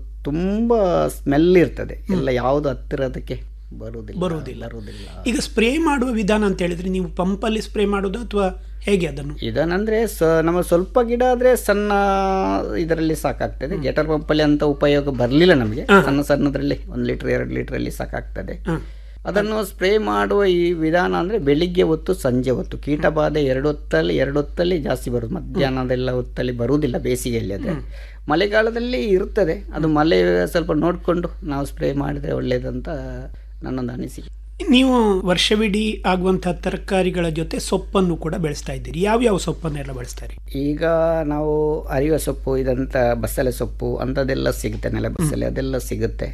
ತುಂಬ ಸ್ಮೆಲ್ ಇರ್ತದೆ ಎಲ್ಲ ಯಾವುದು ಹತ್ತಿರ ಅದಕ್ಕೆ ಬರುವುದಿಲ್ಲ ಬರುವುದಿಲ್ಲ. ಬರುವುದಿಲ್ಲ ಈಗ ಸ್ಪ್ರೇ ಮಾಡುವ ವಿಧಾನ ಅಂತ ಹೇಳಿದ್ರೆ ನೀವು ಪಂಪಲ್ಲಿ ಸ್ಪ್ರೇ ಮಾಡೋದು ಅಥವಾ ಹೇಗೆ ಅದನ್ನು ಇದನ್ನಂದ್ರೆ ಸ ನಮ್ಮ ಸ್ವಲ್ಪ ಗಿಡ ಆದ್ರೆ ಸಣ್ಣ ಇದರಲ್ಲಿ ಸಾಕಾಗ್ತದೆ ಗೇಟರ್ ಪಂಪಲ್ಲಿ ಅಂತ ಉಪಯೋಗ ಬರಲಿಲ್ಲ ನಮಗೆ ಸಣ್ಣ ಸಣ್ಣದ್ರಲ್ಲಿ ಒಂದು ಲೀಟರ್ ಎರಡು ಲೀಟರ್ ಅಲ್ಲಿ ಸಾಕಾಗ್ತದೆ ಅದನ್ನು ಸ್ಪ್ರೇ ಮಾಡುವ ಈ ವಿಧಾನ ಅಂದ್ರೆ ಬೆಳಿಗ್ಗೆ ಹೊತ್ತು ಸಂಜೆ ಹೊತ್ತು ಕೀಟ ಬಾಧೆ ಎರಡು ಹೊತ್ತಲ್ಲಿ ಎರಡು ಹೊತ್ತಲ್ಲಿ ಜಾಸ್ತಿ ಬರುದು ಮಧ್ಯಾಹ್ನದೆಲ್ಲ ಹೊತ್ತಲ್ಲಿ ಬರುವುದಿಲ್ಲ ಬೇಸಿಗೆಯಲ್ಲಿ ಅದೇ ಮಳೆಗಾಲದಲ್ಲಿ ಇರ್ತದೆ ಅದು ಮಳೆ ಸ್ವಲ್ಪ ನೋಡಿಕೊಂಡು ನಾವು ಸ್ಪ್ರೇ ಮಾಡಿದ್ರೆ ಒಳ್ಳೇದಂತ ನನ್ನೊಂದು ಅನಿಸಿಕೆ ನೀವು ವರ್ಷವಿಡೀ ಆಗುವಂತಹ ತರಕಾರಿಗಳ ಜೊತೆ ಸೊಪ್ಪನ್ನು ಕೂಡ ಬೆಳೆಸ್ತಾ ಇದ್ದೀರಿ ಯಾವ್ಯಾವ ಸೊಪ್ಪನ್ನೆಲ್ಲ ಬೆಳೆಸ್ತಾರೆ ಈಗ ನಾವು ಅರಿವ ಸೊಪ್ಪು ಇದಂತ ಬಸಳೆ ಸೊಪ್ಪು ಅಂಥದ್ದೆಲ್ಲ ಸಿಗುತ್ತೆ ನೆಲ ಬಸಳೆ ಅದೆಲ್ಲ ಸಿಗುತ್ತೆ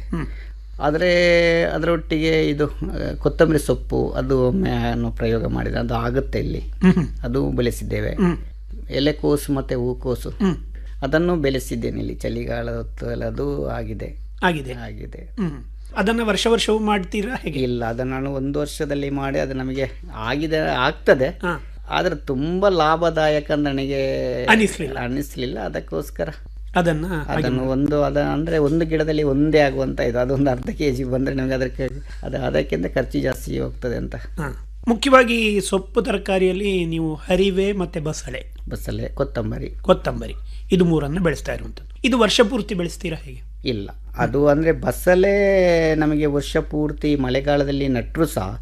ಆದರೆ ಅದರೊಟ್ಟಿಗೆ ಇದು ಆ, ಕೊತ್ತಂಬರಿ ಸೊಪ್ಪು ಅದು ಒಮ್ಮೆ ನಾವು ಪ್ರಯೋಗ ಮಾಡಿದ ಅದು ಆಗುತ್ತೆ ಇಲ್ಲಿ ಅದು ಬೆಳೆಸಿದ್ದೇವೆ ಎಲೆಕೋಸು ಮತ್ತೆ ಹೂಕೋಸು ಅದನ್ನು ಬೆಳೆಸಿದ್ದೇನೆ ಇಲ್ಲಿ ಚಳಿಗಾಲದ ಹೊತ್ತಲ್ಲಿ ಅದು ಆಗಿದೆ ಆಗಿದೆ ಆಗಿದೆ ಹ್ಮ್ ಅದನ್ನ ವರ್ಷ ವರ್ಷವೂ ಮಾಡ್ತೀರಾ ಹೇಗೆ ಇಲ್ಲ ಅದನ್ನು ನಾನು ಒಂದು ವರ್ಷದಲ್ಲಿ ಮಾಡಿ ಅದು ನಮಗೆ ಆಗಿದೆ ಆಗ್ತದೆ ಹಾ. ಆದ್ರೆ ತುಂಬಾ ಲಾಭದಾಯಕ ಅಂತ ನನಗೆ ಅನಿಸ್ಲಿಲ್ಲ. ಅನಿಸ್ಲಿಲ್ಲ ಅದಕ್ಕೋಸ್ಕರ ಅದನ್ನ ಅದನ್ನು ಒಂದು ಅದ ಅಂದ್ರೆ ಒಂದು ಗಿಡದಲ್ಲಿ ಒಂದೇ ಆಗುವಂತ ಇದು ಅದೊಂದು ಅರ್ಧ ಕೆ ಜಿ ಬಂದ್ರೆ ನಮಗೆ ಅದಕ್ಕೆ ಅದು ಅದಕ್ಕಿಂತ ಖರ್ಚು ಜಾಸ್ತಿ ಹೋಗ್ತದೆ ಅಂತ ಹಾ. ಮುಖ್ಯವಾಗಿ ಸೊಪ್ಪು ತರಕಾರಿಯಲ್ಲಿ ನೀವು ಹರಿವೆ ಮತ್ತೆ ಬಸಳೆ ಬಸ್ಸಲ್ಲೇ ಕೊತ್ತಂಬರಿ ಕೊತ್ತಂಬರಿ ಇದು ಮೂರನ್ನು ಬೆಳೆಸ್ತಾ ಇರುವಂತದ್ದು ಇದು ವರ್ಷ ಪೂರ್ತಿ ಬೆಳೆಸ್ತೀರಾ ಹೇಗೆ ಇಲ್ಲ ಅದು ಅಂದ್ರೆ ಬಸ್ಸಲ್ಲೇ ನಮಗೆ ವರ್ಷ ಪೂರ್ತಿ ಮಳೆಗಾಲದಲ್ಲಿ ನಟ್ಟರು ಸಹ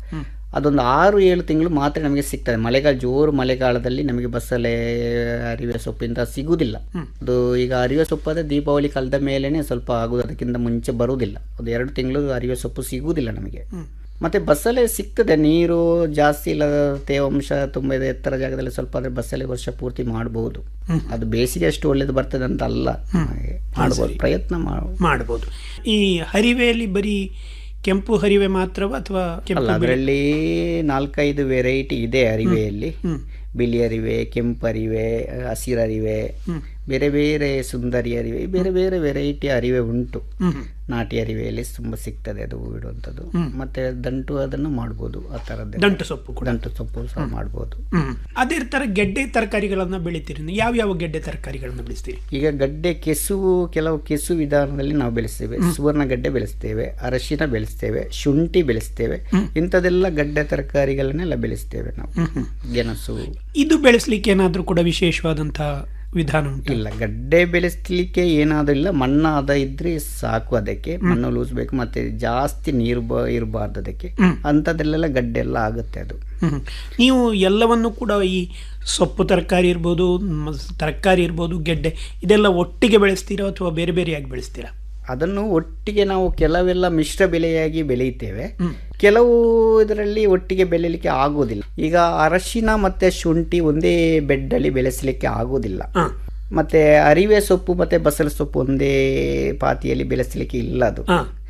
ಅದೊಂದು ಆರು ಏಳು ತಿಂಗಳು ಮಾತ್ರ ನಮಗೆ ಸಿಗ್ತದೆ ಮಳೆಗಾಲ ಜೋರು ಮಳೆಗಾಲದಲ್ಲಿ ನಮಗೆ ಬಸ್ಸಲ್ಲೇ ಅರಿವೆ ಸೊಪ್ಪಿಂದ ಸಿಗುವುದಿಲ್ಲ ಅದು ಈಗ ಅರಿವೆ ಸೊಪ್ಪು ಆದರೆ ದೀಪಾವಳಿ ಕಳೆದ ಮೇಲೇ ಸ್ವಲ್ಪ ಆಗುದು ಅದಕ್ಕಿಂತ ಮುಂಚೆ ಬರುವುದಿಲ್ಲ ಒಂದು ಎರಡು ತಿಂಗಳು ಅರಿವೆ ಸೊಪ್ಪು ಸಿಗುವುದಿಲ್ಲ ನಮಗೆ ಮತ್ತೆ ಬಸ್ಸಲ್ಲೇ ಸಿಗ್ತದೆ ನೀರು ಜಾಸ್ತಿ ಇಲ್ಲದ ತೇವಾಂಶ ತುಂಬ ಇದೆ ಎತ್ತರ ಜಾಗದಲ್ಲಿ ಸ್ವಲ್ಪ ಆದರೆ ಬಸ್ಸಲ್ಲಿ ವರ್ಷ ಪೂರ್ತಿ ಮಾಡಬಹುದು ಅದು ಬೇಸಿಗೆ ಅಷ್ಟು ಒಳ್ಳೇದು ಬರ್ತದೆ ಅಂತ ಅಲ್ಲ ಹಾಗೆ ಮಾಡ್ಬೋದು ಪ್ರಯತ್ನ ಮಾಡ ಮಾಡಬಹುದು ಈ ಹರಿವೆಯಲ್ಲಿ ಬರೀ ಕೆಂಪು ಹರಿವೆ ಮಾತ್ರವ ಅಥವಾ ಅಲ್ಲ ಕೆಂಪು ಬಿಳಿ- ಅದರಲ್ಲಿ ನಾಲ್ಕೈದು ವೆರೈಟಿ ಇದೆ ಅರಿವೆಯಲ್ಲಿ ಬಿಳಿ ಅರಿವೆ ಕೆಂಪು ಅರಿವೆ ಹಸಿರು ಅರಿವೆ ಬೇರೆ ಬೇರೆ ಸುಂದರಿ ಅರಿವೆ ಬೇರೆ ಬೇರೆ ವೆರೈಟಿ ಅರಿವೆ ಉಂಟು ನಾಟಿ ಅರಿವೆಯಲ್ಲಿ ತುಂಬ ಸಿಗ್ತದೆ ಅದು ಇಡುವಂಥದ್ದು ಮತ್ತೆ ದಂಟು ಅದನ್ನು ಮಾಡ್ಬೋದು ಆ ಥರದ್ದು ದಂಟು ಸೊಪ್ಪು ಕೂಡ ದಂಟು ಸೊಪ್ಪು ಸಹ ಮಾಡ್ಬೋದು ಹ್ಮ್ ಅದೇ ತರ ಗೆಡ್ಡೆ ತರಕಾರಿಗಳನ್ನ ಬೆಳಿತೀರಿ ನೀವು? ಯಾವ ಯಾವ ಗೆಡ್ಡೆ ತರಕಾರಿಗಳನ್ನ ಬೆಳೆಸ್ತೀರಿ ಈಗ ಗಡ್ಡೆ ಕೆಸುವು ಕೆಲವು ಕೆಸು ವಿಧಾನದಲ್ಲಿ ನಾವು ಬೆಳೆಸ್ತೇವೆ ಸುವರ್ಣ ಗಡ್ಡೆ ಬೆಳೆಸ್ತೇವೆ ಅರಶಿನ ಬೆಳೆಸ್ತೇವೆ ಶುಂಠಿ ಬೆಳೆಸ್ತೇವೆ ಇಂಥದೆಲ್ಲ ಗಡ್ಡೆ ತರಕಾರಿಗಳನ್ನೆಲ್ಲ ಬೆಳೆಸ್ತೇವೆ ನಾವು ಗೆಣಸು ಇದು ಬೆಳೆಸ್ಲಿಕ್ಕೆ ಏನಾದ್ರೂ ಕೂಡ ವಿಶೇಷವಾದಂತಹ ವಿಧಾನ ಉಂಟು ಇಲ್ಲ ಗಡ್ಡೆ ಬೆಳೆಸ್ಲಿಕ್ಕೆ ಏನಾದರೂ ಇಲ್ಲ ಮಣ್ಣಾದ ಇದ್ರೆ ಸಾಕು ಅದಕ್ಕೆ ಮಣ್ಣು ಲೂಸ್ಬೇಕು ಮತ್ತೆ ಜಾಸ್ತಿ ನೀರು ಬ ಇರಬಾರ್ದು ಅದಕ್ಕೆ ಅಂಥದ್ದಲ್ಲೆಲ್ಲ ಗಡ್ಡೆ ಎಲ್ಲ ಆಗುತ್ತೆ ಅದು ಹ್ಮ್. ನೀವು ಎಲ್ಲವನ್ನು ಕೂಡ ಈ ಸೊಪ್ಪು ತರಕಾರಿ ಇರ್ಬೋದು ಮ- ತರಕಾರಿ ಇರ್ಬೋದು ಗೆಡ್ಡೆ ಇದೆಲ್ಲ ಒಟ್ಟಿಗೆ ಬೆಳೆಸ್ತೀರಾ ಅಥವಾ ಬೇರೆ ಬೇರೆಯಾಗಿ ಬೆಳೆಸ್ತೀರಾ ಅದನ್ನು ಒಟ್ಟಿಗೆ ನಾವು ಕೆಲವೆಲ್ಲ ಮಿಶ್ರ ಬೆಳೆಯಾಗಿ ಬೆಳೆಯುತ್ತೇವೆ ಕೆಲವು ಇದರಲ್ಲಿ ಒಟ್ಟಿಗೆ ಬೆಳೆಯಲಿಕ್ಕೆ ಆಗುವುದಿಲ್ಲ ಈಗ ಅರಶಿನ ಮತ್ತೆ ಶುಂಠಿ ಒಂದೇ ಬೆಡ್ಡಲ್ಲಿ ಬೆಳೆಸಲಿಕ್ಕೆ ಆಗುವುದಿಲ್ಲ ಮತ್ತೆ ಅರಿವೆ ಸೊಪ್ಪು ಮತ್ತೆ ಬಸಳೆ ಸೊಪ್ಪು ಒಂದೇ ಪಾತಿಯಲ್ಲಿ ಬೆಳೆಸಲಿಕ್ಕೆ ಇಲ್ಲ ಅದು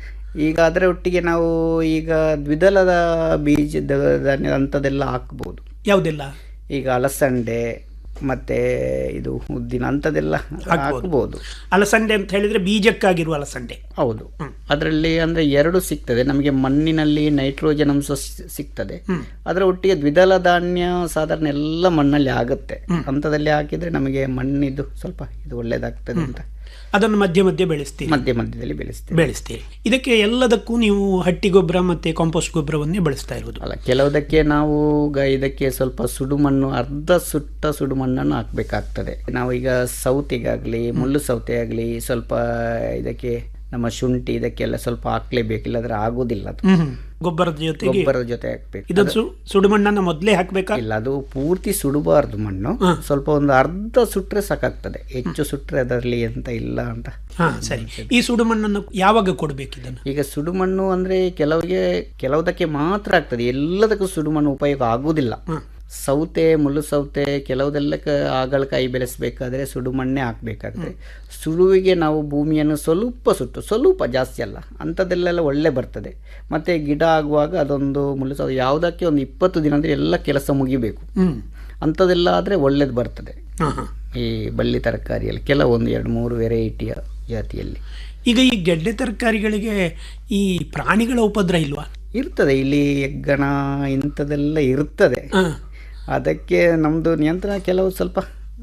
ಈಗ ಅದರ ಒಟ್ಟಿಗೆ ನಾವು ಈಗ ದ್ವಿದಳದ ಬೀಜದ ಧಾನ್ಯ ಅಂಥದ್ದೆಲ್ಲ ಹಾಕ್ಬೋದು ಯಾವುದೆಲ್ಲ ಈಗ ಅಲಸಂಡೆ ಮತ್ತೆ ಇದು ಉದ್ದಿನ ಅಂಥದ್ದೆಲ್ಲ ಹಾಕ್ಬೋದು ಅಲಸಂಡೆ ಅಂತ ಹೇಳಿದ್ರೆ ಬೀಜಕ್ಕಾಗಿರುವ ಅಲಸಂಡೆ ಹೌದು ಅದರಲ್ಲಿ ಅಂದ್ರೆ ಎರಡು ಸಿಗ್ತದೆ ನಮಗೆ ಮಣ್ಣಿನಲ್ಲಿ ನೈಟ್ರೋಜನ್ ಅಂಶ ಸಿ- ಸಿಗ್ತದೆ ಅದರ ಒಟ್ಟಿಗೆ ದ್ವಿದಳ ಧಾನ್ಯ ಸಾಧಾರಣ ಎಲ್ಲ ಮಣ್ಣಲ್ಲಿ ಆಗುತ್ತೆ ಅಂಥದ್ದಲ್ಲಿ ಹಾಕಿದ್ರೆ ನಮಗೆ ಮಣ್ಣಿದು ಸ್ವಲ್ಪ ಇದು ಒಳ್ಳೇದಾಗ್ತದೆ ಅಂತ ಅದನ್ನು ಮಧ್ಯ ಮಧ್ಯೆ ಬೆಳೆಸ್ತೀರಿ ಮಧ್ಯ ಮಧ್ಯದಲ್ಲಿ ಬೆಳೆಸ್ತೇವೆ ಬೆಳೆಸ್ತೀರಿ ಇದಕ್ಕೆ ಎಲ್ಲದಕ್ಕೂ ನೀವು ಹಟ್ಟಿ ಗೊಬ್ಬರ ಮತ್ತೆ ಕಾಂಪೋಸ್ಟ್ ಗೊಬ್ಬರವನ್ನೇ ಬಳಸ್ತಾ ಇರೋದು ಅಲ್ಲ ಕೆಲವುದಕ್ಕೆ ನಾವು ಗ- ಇದಕ್ಕೆ ಸ್ವಲ್ಪ ಸುಡುಮಣ್ಣು ಅರ್ಧ ಸುಟ್ಟ ಸುಡುಮಣ್ಣನ್ನು ಹಾಕ್ಬೇಕಾಗ್ತದೆ ನಾವು ಈಗ ಸೌತೆಗಾಗಲಿ ಮುಳ್ಳು ಸೌತೆ ಆಗಲಿ ಸ್ವಲ್ಪ ಇದಕ್ಕೆ ನಮ್ಮ ಶುಂಠಿ ಇದಕ್ಕೆಲ್ಲ ಸ್ವಲ್ಪ ಹಾಕ್ಲೇಬೇಕು ಇಲ್ಲದ್ರೆ ಆಗುದಿಲ್ಲ ಅದು ಹ್ಮ್ ಗೊಬ್ಬರದ ಜೊತೆಗೆ ಗೊಬ್ಬರದ ಜೊತೆ ಹಾಕ್ಬೇಕು ಇದನ್ನು ಸು ಸುಡುಮಣ್ಣನ್ನ ಮೊದಲೇ ಹಾಕ್ಬೇಕಾ ಇಲ್ಲ ಅದು ಪೂರ್ತಿ ಸುಡಬಾರ್ದು ಮಣ್ಣು ಸ್ವಲ್ಪ ಒಂದು ಅರ್ಧ ಸುಟ್ರೆ ಸಾಕಾಗ್ತದೆ ಹೆಚ್ಚು ಸುಟ್ರೆ ಅದರಲ್ಲಿ ಎಂತ ಇಲ್ಲ ಅಂತ ಹಾ ಸರಿ ಈ ಸುಡುಮಣ್ಣನ್ನು ಯಾವಾಗ ಕೊಡ್ಬೇಕು ಇದನ್ನು ಈಗ ಸುಡುಮಣ್ಣು ಅಂದ್ರೆ ಕೆಲವರಿಗೆ ಕೆಲವುದಕ್ಕೆ ಮಾತ್ರ ಆಗ್ತದೆ ಎಲ್ಲದಕ್ಕೂ ಸುಡುಮಣ್ಣು ಉಪಯೋಗ ಆಗುವುದಿಲ್ಲ ಸೌತೆ ಮುಳ್ಳು ಸೌತೆ ಕೆಲವುದೆಲ್ಲ ಆಗಳಕಾಯಿ ಬೆಳೆಸಬೇಕಾದ್ರೆ ಸುಡುಮಣ್ಣೆ ಹಾಕ್ಬೇಕಾಗ್ತದೆ ಸುಡುವಿಗೆ ನಾವು ಭೂಮಿಯನ್ನು ಸ್ವಲ್ಪ ಸುಟ್ಟು ಸ್ವಲ್ಪ ಜಾಸ್ತಿ ಅಲ್ಲ ಅಂಥದ್ದೆಲ್ಲ ಒಳ್ಳೆ ಬರ್ತದೆ ಮತ್ತೆ ಗಿಡ ಆಗುವಾಗ ಅದೊಂದು ಮುಳ್ಳು ಸೌತೆ ಯಾವುದಕ್ಕೆ ಒಂದು ಇಪ್ಪತ್ತು ದಿನ ಅಂದರೆ ಎಲ್ಲ ಕೆಲಸ ಮುಗಿಬೇಕು ಹ್ಮ್ ಅಂಥದ್ದೆಲ್ಲ ಆದರೆ ಒಳ್ಳೇದು ಬರ್ತದೆ ಹಾ ಹಾ ಈ ಬಳ್ಳಿ ತರಕಾರಿಯಲ್ಲಿ ಕೆಲವೊಂದು ಎರಡು ಮೂರು ವೆರೈಟಿಯ ಜಾತಿಯಲ್ಲಿ ಈಗ ಈ ಗೆಡ್ಡೆ ತರಕಾರಿಗಳಿಗೆ ಈ ಪ್ರಾಣಿಗಳ ಉಪದ್ರ ಇಲ್ವಾ ಇರ್ತದೆ ಇಲ್ಲಿ ಹೆಗ್ಗಣ ಇಂಥದ್ದೆಲ್ಲ ಇರ್ತದೆ ಹಾ ಅದಕ್ಕೆ ನಮ್ಮದು ನಿಯಂತ್ರಣ ಕೆಲವು ಸ್ವಲ್ಪ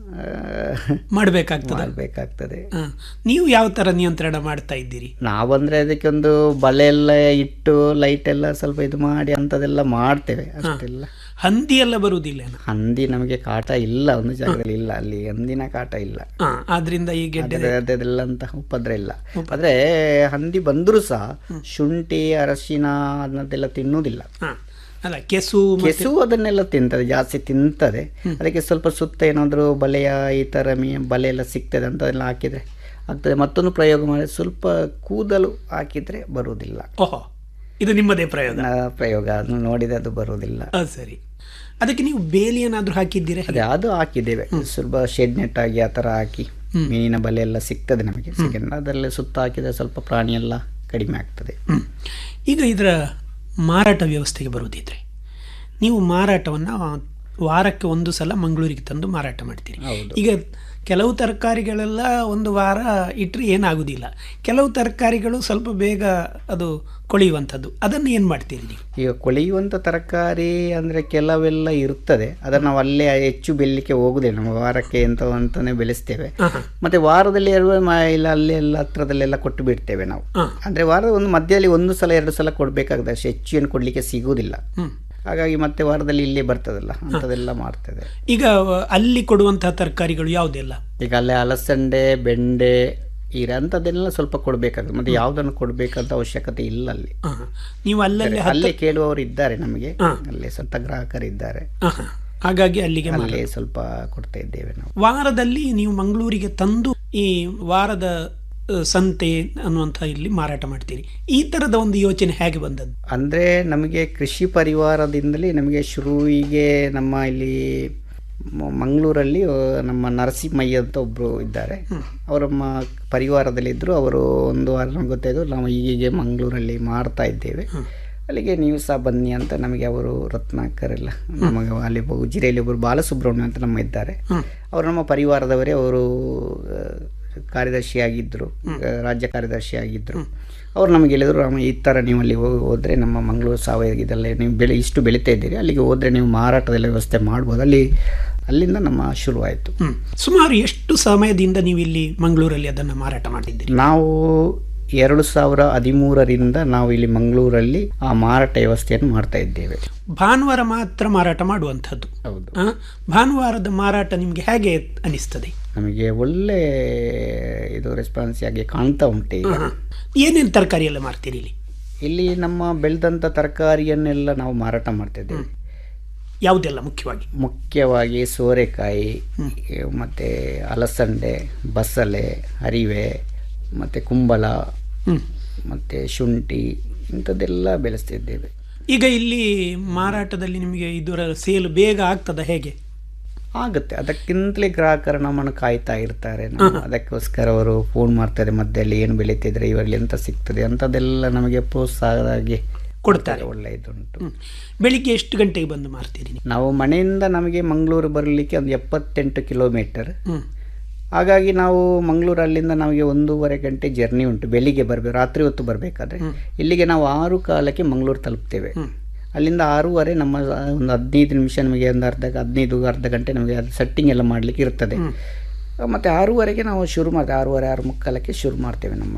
ಮಾಡ್ಬೇಕಾಗ್ತದೆ ಮಾಡಬೇಕಾಗ್ತದೆ ಹಾ. ನೀವು ಯಾವ ತರ ನಿಯಂತ್ರಣ ಮಾಡ್ತಾ ಇದ್ದೀರಿ ನಾವಂದ್ರೆ ಅದಕ್ಕೆ ಒಂದು ಬಲೆ ಎಲ್ಲ ಇಟ್ಟು ಲೈಟ್ ಎಲ್ಲ ಸ್ವಲ್ಪ ಇದು ಮಾಡಿ ಅಂಥದ್ದೆಲ್ಲ ಮಾಡ್ತೇವೆ ಅಷ್ಟೆಲ್ಲ ಹಂದಿ ಎಲ್ಲ ಬರುವುದಿಲ್ಲ ಹಂದಿ ನಮಗೆ ಕಾಟ ಇಲ್ಲ ಒಂದು ಜಾಗದಲ್ಲಿ ಇಲ್ಲ ಅಲ್ಲಿ ಹಂದಿನ ಕಾಟ ಇಲ್ಲ ಹಾ ಆದ್ರಿಂದ ಈ ಗೆಡ್ಡೆ ಅದ್ರ- ಅದೆಲ್ಲ ಅಂತ ಉಪದ್ರ ಇಲ್ಲ ಆದ್ರೆ ಹಂದಿ ಬಂದರೂ ಸಹ ಶುಂಠಿ ಅರಶಿನ ಅನ್ನೋದೆಲ್ಲ ತಿನ್ನುವುದಿಲ್ಲ ಹಾ ಅಲ್ಲ ಕೆಸು ಮತ್ತೆ- ಕೆಸು ಅದನ್ನೆಲ್ಲ ತಿಂತದೆ ಜಾಸ್ತಿ ತಿಂತದೆ ಅದಕ್ಕೆ ಸ್ವಲ್ಪ ಸುತ್ತ ಏನಾದರೂ ಬಲೆಯ ಈ ಥರ ಮೀ ಬಲೆ ಎಲ್ಲ ಸಿಗ್ತದೆ ಅಂತೆಲ್ಲ ಹಾಕಿದರೆ ಆಗ್ತದೆ ಮತ್ತೊಂದು ಪ್ರಯೋಗ ಮಾಡಿ ಸ್ವಲ್ಪ ಕೂದಲು ಹಾಕಿದರೆ ಬರುವುದಿಲ್ಲ ಓಹೋ ಇದು ನಿಮ್ಮದೇ ಪ್ರಯೋಗ ಆ ಪ್ರಯೋಗ ಅದನ್ನು ನೋಡಿದರೆ ಅದು ಬರುವುದಿಲ್ಲ ಆ, ಸರಿ ಅದಕ್ಕೆ ನೀವು ಬೇಲಿ ಏನಾದ್ರೂ ಹಾಕಿದ್ದೀರಾ ಅದೇ ಅದು ಹಾಕಿದ್ದೇವೆ ಸ್ವಲ್ಪ ಶೆಡ್ ನೆಟ್ ಆಗಿ ಆ ಥರ ಹಾಕಿ ಮೀನಿನ ಬಲೆ ಎಲ್ಲ ಸಿಗ್ತದೆ ನಮಗೆ ಸೆಕೆಂಡ್ ಅದರಲ್ಲಿ ಸುತ್ತ ಹಾಕಿದರೆ ಸ್ವಲ್ಪ ಪ್ರಾಣಿ ಎಲ್ಲ ಕಡಿಮೆ ಆಗ್ತದೆ ಹ್ಮ್. ಈಗ ಇದರ ಮಾರಾಟ ವ್ಯವಸ್ಥೆಗೆ ಬರುವುದಿದ್ರೆ ನೀವು ಮಾರಾಟವನ್ನು ವಾರಕ್ಕೆ ಒಂದು ಸಲ ಮಂಗಳೂರಿಗೆ ತಂದು ಮಾರಾಟ ಮಾಡ್ತೀರಿ ಈಗ ಕೆಲವು ತರಕಾರಿಗಳೆಲ್ಲ ಒಂದು ವಾರ ಇಟ್ಟರೆ ಏನಾಗುವುದಿಲ್ಲ ಕೆಲವು ತರಕಾರಿಗಳು ಸ್ವಲ್ಪ ಬೇಗ ಅದು ಕೊಳೆಯುವಂಥದ್ದು ಅದನ್ನು ಏನು ಮಾಡ್ತೀರಿ ನೀವು ಈಗ ಕೊಳೆಯುವಂಥ ತರಕಾರಿ ಅಂದರೆ ಕೆಲವೆಲ್ಲ ಇರ್ತದೆ ಅದನ್ನು ನಾವು ಅಲ್ಲೇ ಹೆಚ್ಚು ಬೆಳಿಲಿಕ್ಕೆ ಹೋಗುದಿಲ್ಲ ನಮ್ಮ ವಾರಕ್ಕೆ ಎಂತ ಅಂತಾನೆ ಬೆಳೆಸ್ತೇವೆ ಮತ್ತೆ ವಾರದಲ್ಲಿ ಎರಡು ಮ- ಇಲ್ಲ ಅಲ್ಲಿ ಎಲ್ಲ ಹತ್ರದಲ್ಲೆಲ್ಲ ಕೊಟ್ಟು ಬಿಡ್ತೇವೆ ನಾವು ಅಂದರೆ ವಾರದ ಒಂದು ಮಧ್ಯದಲ್ಲಿ ಒಂದು ಸಲ ಎರಡು ಸಲ ಕೊಡಬೇಕಾಗ್ತದೆ ಅಷ್ಟು ಹೆಚ್ಚು ಏನು ಕೊಡಲಿಕ್ಕೆ ಸಿಗುವುದಿಲ್ಲ ಹಾಗಾಗಿ ಮತ್ತೆ ವಾರದಲ್ಲಿ ಇಲ್ಲೇ ಬರ್ತದಲ್ಲ ಅಂಥದ್ದೆಲ್ಲ ಮಾಡ್ತದೆ ಈಗ ಅಲ್ಲಿ ಕೊಡುವಂತಹ ತರಕಾರಿಗಳು ಯಾವುದೆಲ್ಲ ಈಗ ಅಲ್ಲೇ ಅಲಸಂಡೆ ಬೆಂಡೆ ಈರೆ ಅಂಥದ್ದನ್ನೆಲ್ಲ ಸ್ವಲ್ಪ ಕೊಡಬೇಕಾಗುತ್ತೆ ಮತ್ತೆ ಯಾವುದನ್ನು ಕೊಡಬೇಕಂತ ಅವಶ್ಯಕತೆ ಇಲ್ಲ ಅಲ್ಲಿ ಆಹಾ. ನೀವು ಅಲ್ಲಲ್ಲಿ ಅಲ್ಲೇ ಕೇಳುವವರು ಇದ್ದಾರೆ ನಮಗೆ ಹಾ. ಅಲ್ಲೇ ಸ್ವಲ್ಪ ಗ್ರಾಹಕರಿದ್ದಾರೆ ಆಹಾ. ಹಾಗಾಗಿ ಅಲ್ಲಿಗೆ ಮಾರಾಟ. ಅಲ್ಲೇ ಸ್ವಲ್ಪ ಕೊಡ್ತಾ ಇದ್ದೇವೆ ನಾವು ವಾರದಲ್ಲಿ ನೀವು ಮಂಗಳೂರಿಗೆ ತಂದು ಈ ವಾರದ ಅ, ಸಂತೆ ಅನ್ನುವಂಥ ಇಲ್ಲಿ ಮಾರಾಟ ಮಾಡ್ತೀರಿ ಈ ತರದ ಒಂದು ಯೋಚನೆ ಹೇಗೆ ಬಂದದ್ದು ಅಂದರೆ ನಮಗೆ ಕೃಷಿ ಪರಿವಾರದಿಂದಲೇ ನಮಗೆ ಶುರುವಿಗೆ ನಮ್ಮ ಇಲ್ಲಿ ಮ- ಮಂಗಳೂರಲ್ಲಿ ಆ, ನಮ್ಮ ನರಸಿಂಹಯ್ಯ ಅಂತ ಒಬ್ಬರು ಇದ್ದಾರೆ ಅವರು ನಮ್ಮ ಪರಿವಾರದಲ್ಲಿದ್ದರು ಅವರು ಒಂದು ವಾರ ನಮ್ಗೆ ಗೊತ್ತಾಯಿತು ನಾವು ಹೀಗೆ ಮಂಗಳೂರಲ್ಲಿ ಮಾಡ್ತಾ ಇದ್ದೇವೆ ಅಲ್ಲಿಗೆ ನೀವು ಸಹ ಬನ್ನಿ ಅಂತ ನಮಗೆ ಅವರು ರತ್ನಾಕರ್ ಎಲ್ಲ ನಮಗೆ ಅಲ್ಲಿ ಒಬ್ಬ ಉಜಿರೆಯಲ್ಲಿ ಒಬ್ಬರು ಬಾಲಸುಬ್ರಹ್ಮಣ್ಯ ಅಂತ ನಮ್ಮ ಇದ್ದಾರೆ ಅವರು ನಮ್ಮ ಪರಿವಾರದವರೇ ಅವರು ಆ, ಕಾರ್ಯದರ್ಶಿಯಾಗಿದ್ದರು ಆ, ರಾಜ್ಯ ಕಾರ್ಯದರ್ಶಿಯಾಗಿದ್ದರು ಅವ್ರು ನಮಗೆ ಹೇಳಿದ್ರು ರಾಮ ಈ ಥರ ನೀವು ಅಲ್ಲಿ ಹೋಗಿ ಹೋದರೆ ನಮ್ಮ ಮಂಗಳೂರು ಸಾವಯವ ಇದೆಲ್ಲ ನೀವು ಬೆಳೆ ಇಷ್ಟು ಬೆಳೀತಾ ಇದ್ದೀರಿ ಅಲ್ಲಿಗೆ ಹೋದರೆ ನೀವು ಮಾರಾಟದೆಲ್ಲ ವ್ಯವಸ್ಥೆ ಮಾಡ್ಬೋದು ಅಲ್ಲಿ ಅಲ್ಲಿಂದ ನಮ್ಮ ಶುರುವಾಯಿತು ಹ್ಮ್. ಸುಮಾರು ಎಷ್ಟು ಸಮಯದಿಂದ ನೀವು ಇಲ್ಲಿ ಮಂಗಳೂರಲ್ಲಿ ಅದನ್ನು ಮಾರಾಟ ಮಾಡಿದ್ದೀರಿ ನಾವು ಎರಡು ಸಾವಿರ ಹದಿಮೂರರಿಂದ ನಾವು ಇಲ್ಲಿ ಮಂಗಳೂರಲ್ಲಿ ಆ ಮಾರಾಟ ವ್ಯವಸ್ಥೆಯನ್ನು ಮಾಡ್ತಾ ಇದ್ದೇವೆ ಭಾನುವಾರ ಮಾತ್ರ ಮಾರಾಟ ಮಾಡುವಂಥದ್ದು ಹೌದು ಆ, ಭಾನುವಾರದ ಮಾರಾಟ ನಿಮಗೆ ಹೇಗೆ ಅನಿಸ್ತದೆ ನಮಗೆ ಒಳ್ಳೆ ಇದು ರೆಸ್ಪಾನ್ಸ್ ಆಗಿ ಕಾಣ್ತಾ ಉಂಟು ಈಗ ಆಹಾ. ಏನೇನು ತರಕಾರಿ ಎಲ್ಲ ಮಾರ್ತೀರಿ ಇಲ್ಲಿ ಇಲ್ಲಿ ನಮ್ಮ ಬೆಳೆದಂಥ ತರಕಾರಿಯನ್ನೆಲ್ಲ ನಾವು ಮಾರಾಟ ಮಾಡ್ತಾ ಇದ್ದೇವೆ ಯಾವುದೆಲ್ಲ ಮುಖ್ಯವಾಗಿ ಮುಖ್ಯವಾಗಿ ಸೋರೆಕಾಯಿ ಮತ್ತು ಅಲಸಂಡೆ ಬಸಳೆ ಹರಿವೆ ಮತ್ತು ಕುಂಬಳ ಹ್ಮ್. ಮತ್ತು ಶುಂಠಿ ಇಂಥದ್ದೆಲ್ಲ ಬೆಳೆಸ್ತಿದ್ದೇವೆ ಈಗ ಇಲ್ಲಿ ಮಾರಾಟದಲ್ಲಿ ನಿಮಗೆ ಇದರ ಸೇಲ್ ಬೇಗ ಆಗ್ತದ ಹೇಗೆ ಆಗುತ್ತೆ ಅದಕ್ಕಿಂತಲೇ ಗ್ರಾಹಕರು ನಮ್ಮನ್ನು ಕಾಯ್ತಾ ಇರ್ತಾರೆ ನಾವು ಅದಕ್ಕೋಸ್ಕರ ಅವರು ಫೋನ್ ಮಾಡ್ತಾರೆ ಮಧ್ಯದಲ್ಲಿ ಏನು ಬೆಳೀತಿದ್ರೆ ಇವರಲ್ಲಿ ಎಂತ ಸಿಗ್ತದೆ ಅಂಥದ್ದೆಲ್ಲ ನಮಗೆ ಪ್ರೋತ್ಸಾಹವಾಗಿ ಕೊಡ್ತಾರೆ ಒಳ್ಳೆ ಇದುಂಟು ಹ್ಮ್. ಬೆಳಿಗ್ಗೆ ಎಷ್ಟು ಗಂಟೆಗೆ ಬಂದು ಮಾರ್ತೀರಿ ನೀವು ನಾವು ಮನೆಯಿಂದ ನಮಗೆ ಮಂಗಳೂರು ಬರಲಿಕ್ಕೆ ಒಂದು ಎಪ್ಪತ್ತೆಂಟು ಕಿಲೋಮೀಟರ್ ಹ್ಮ್. ಹಾಗಾಗಿ ನಾವು ಮಂಗಳೂರು ಅಲ್ಲಿಂದ ನಮಗೆ ಒಂದೂವರೆ ಗಂಟೆ ಜರ್ನಿ ಉಂಟು ಬೆಳಿಗ್ಗೆ ಬರಬೇಕು ರಾತ್ರಿ ಹೊತ್ತು ಬರಬೇಕಾದ್ರೆ ಇಲ್ಲಿಗೆ ನಾವು ಆರು ಕಾಲಕ್ಕೆ ಮಂಗಳೂರು ತಲುಪ್ತೇವೆ ಅಲ್ಲಿಂದ ಆರೂವರೆ ನಮ್ಮ ಒಂದು ಹದಿನೈದು ನಿಮಿಷ ನಮಗೆ ಒಂದು ಅರ್ಧ ಹದಿನೈದು ಅರ್ಧ ಗಂಟೆ ನಮಗೆ ಅದು ಸೆಟ್ಟಿಂಗ್ ಎಲ್ಲ ಮಾಡಲಿಕ್ಕೆ ಇರ್ತದೆ ಮತ್ತು ಆರೂವರೆಗೆ ನಾವು ಶುರು ಮಾಡ್ತೇವೆ ಆರೂವರೆ ಆರು ಮುಕ್ಕಾಲಕ್ಕೆ ಶುರು ಮಾಡ್ತೇವೆ ನಮ್ಮ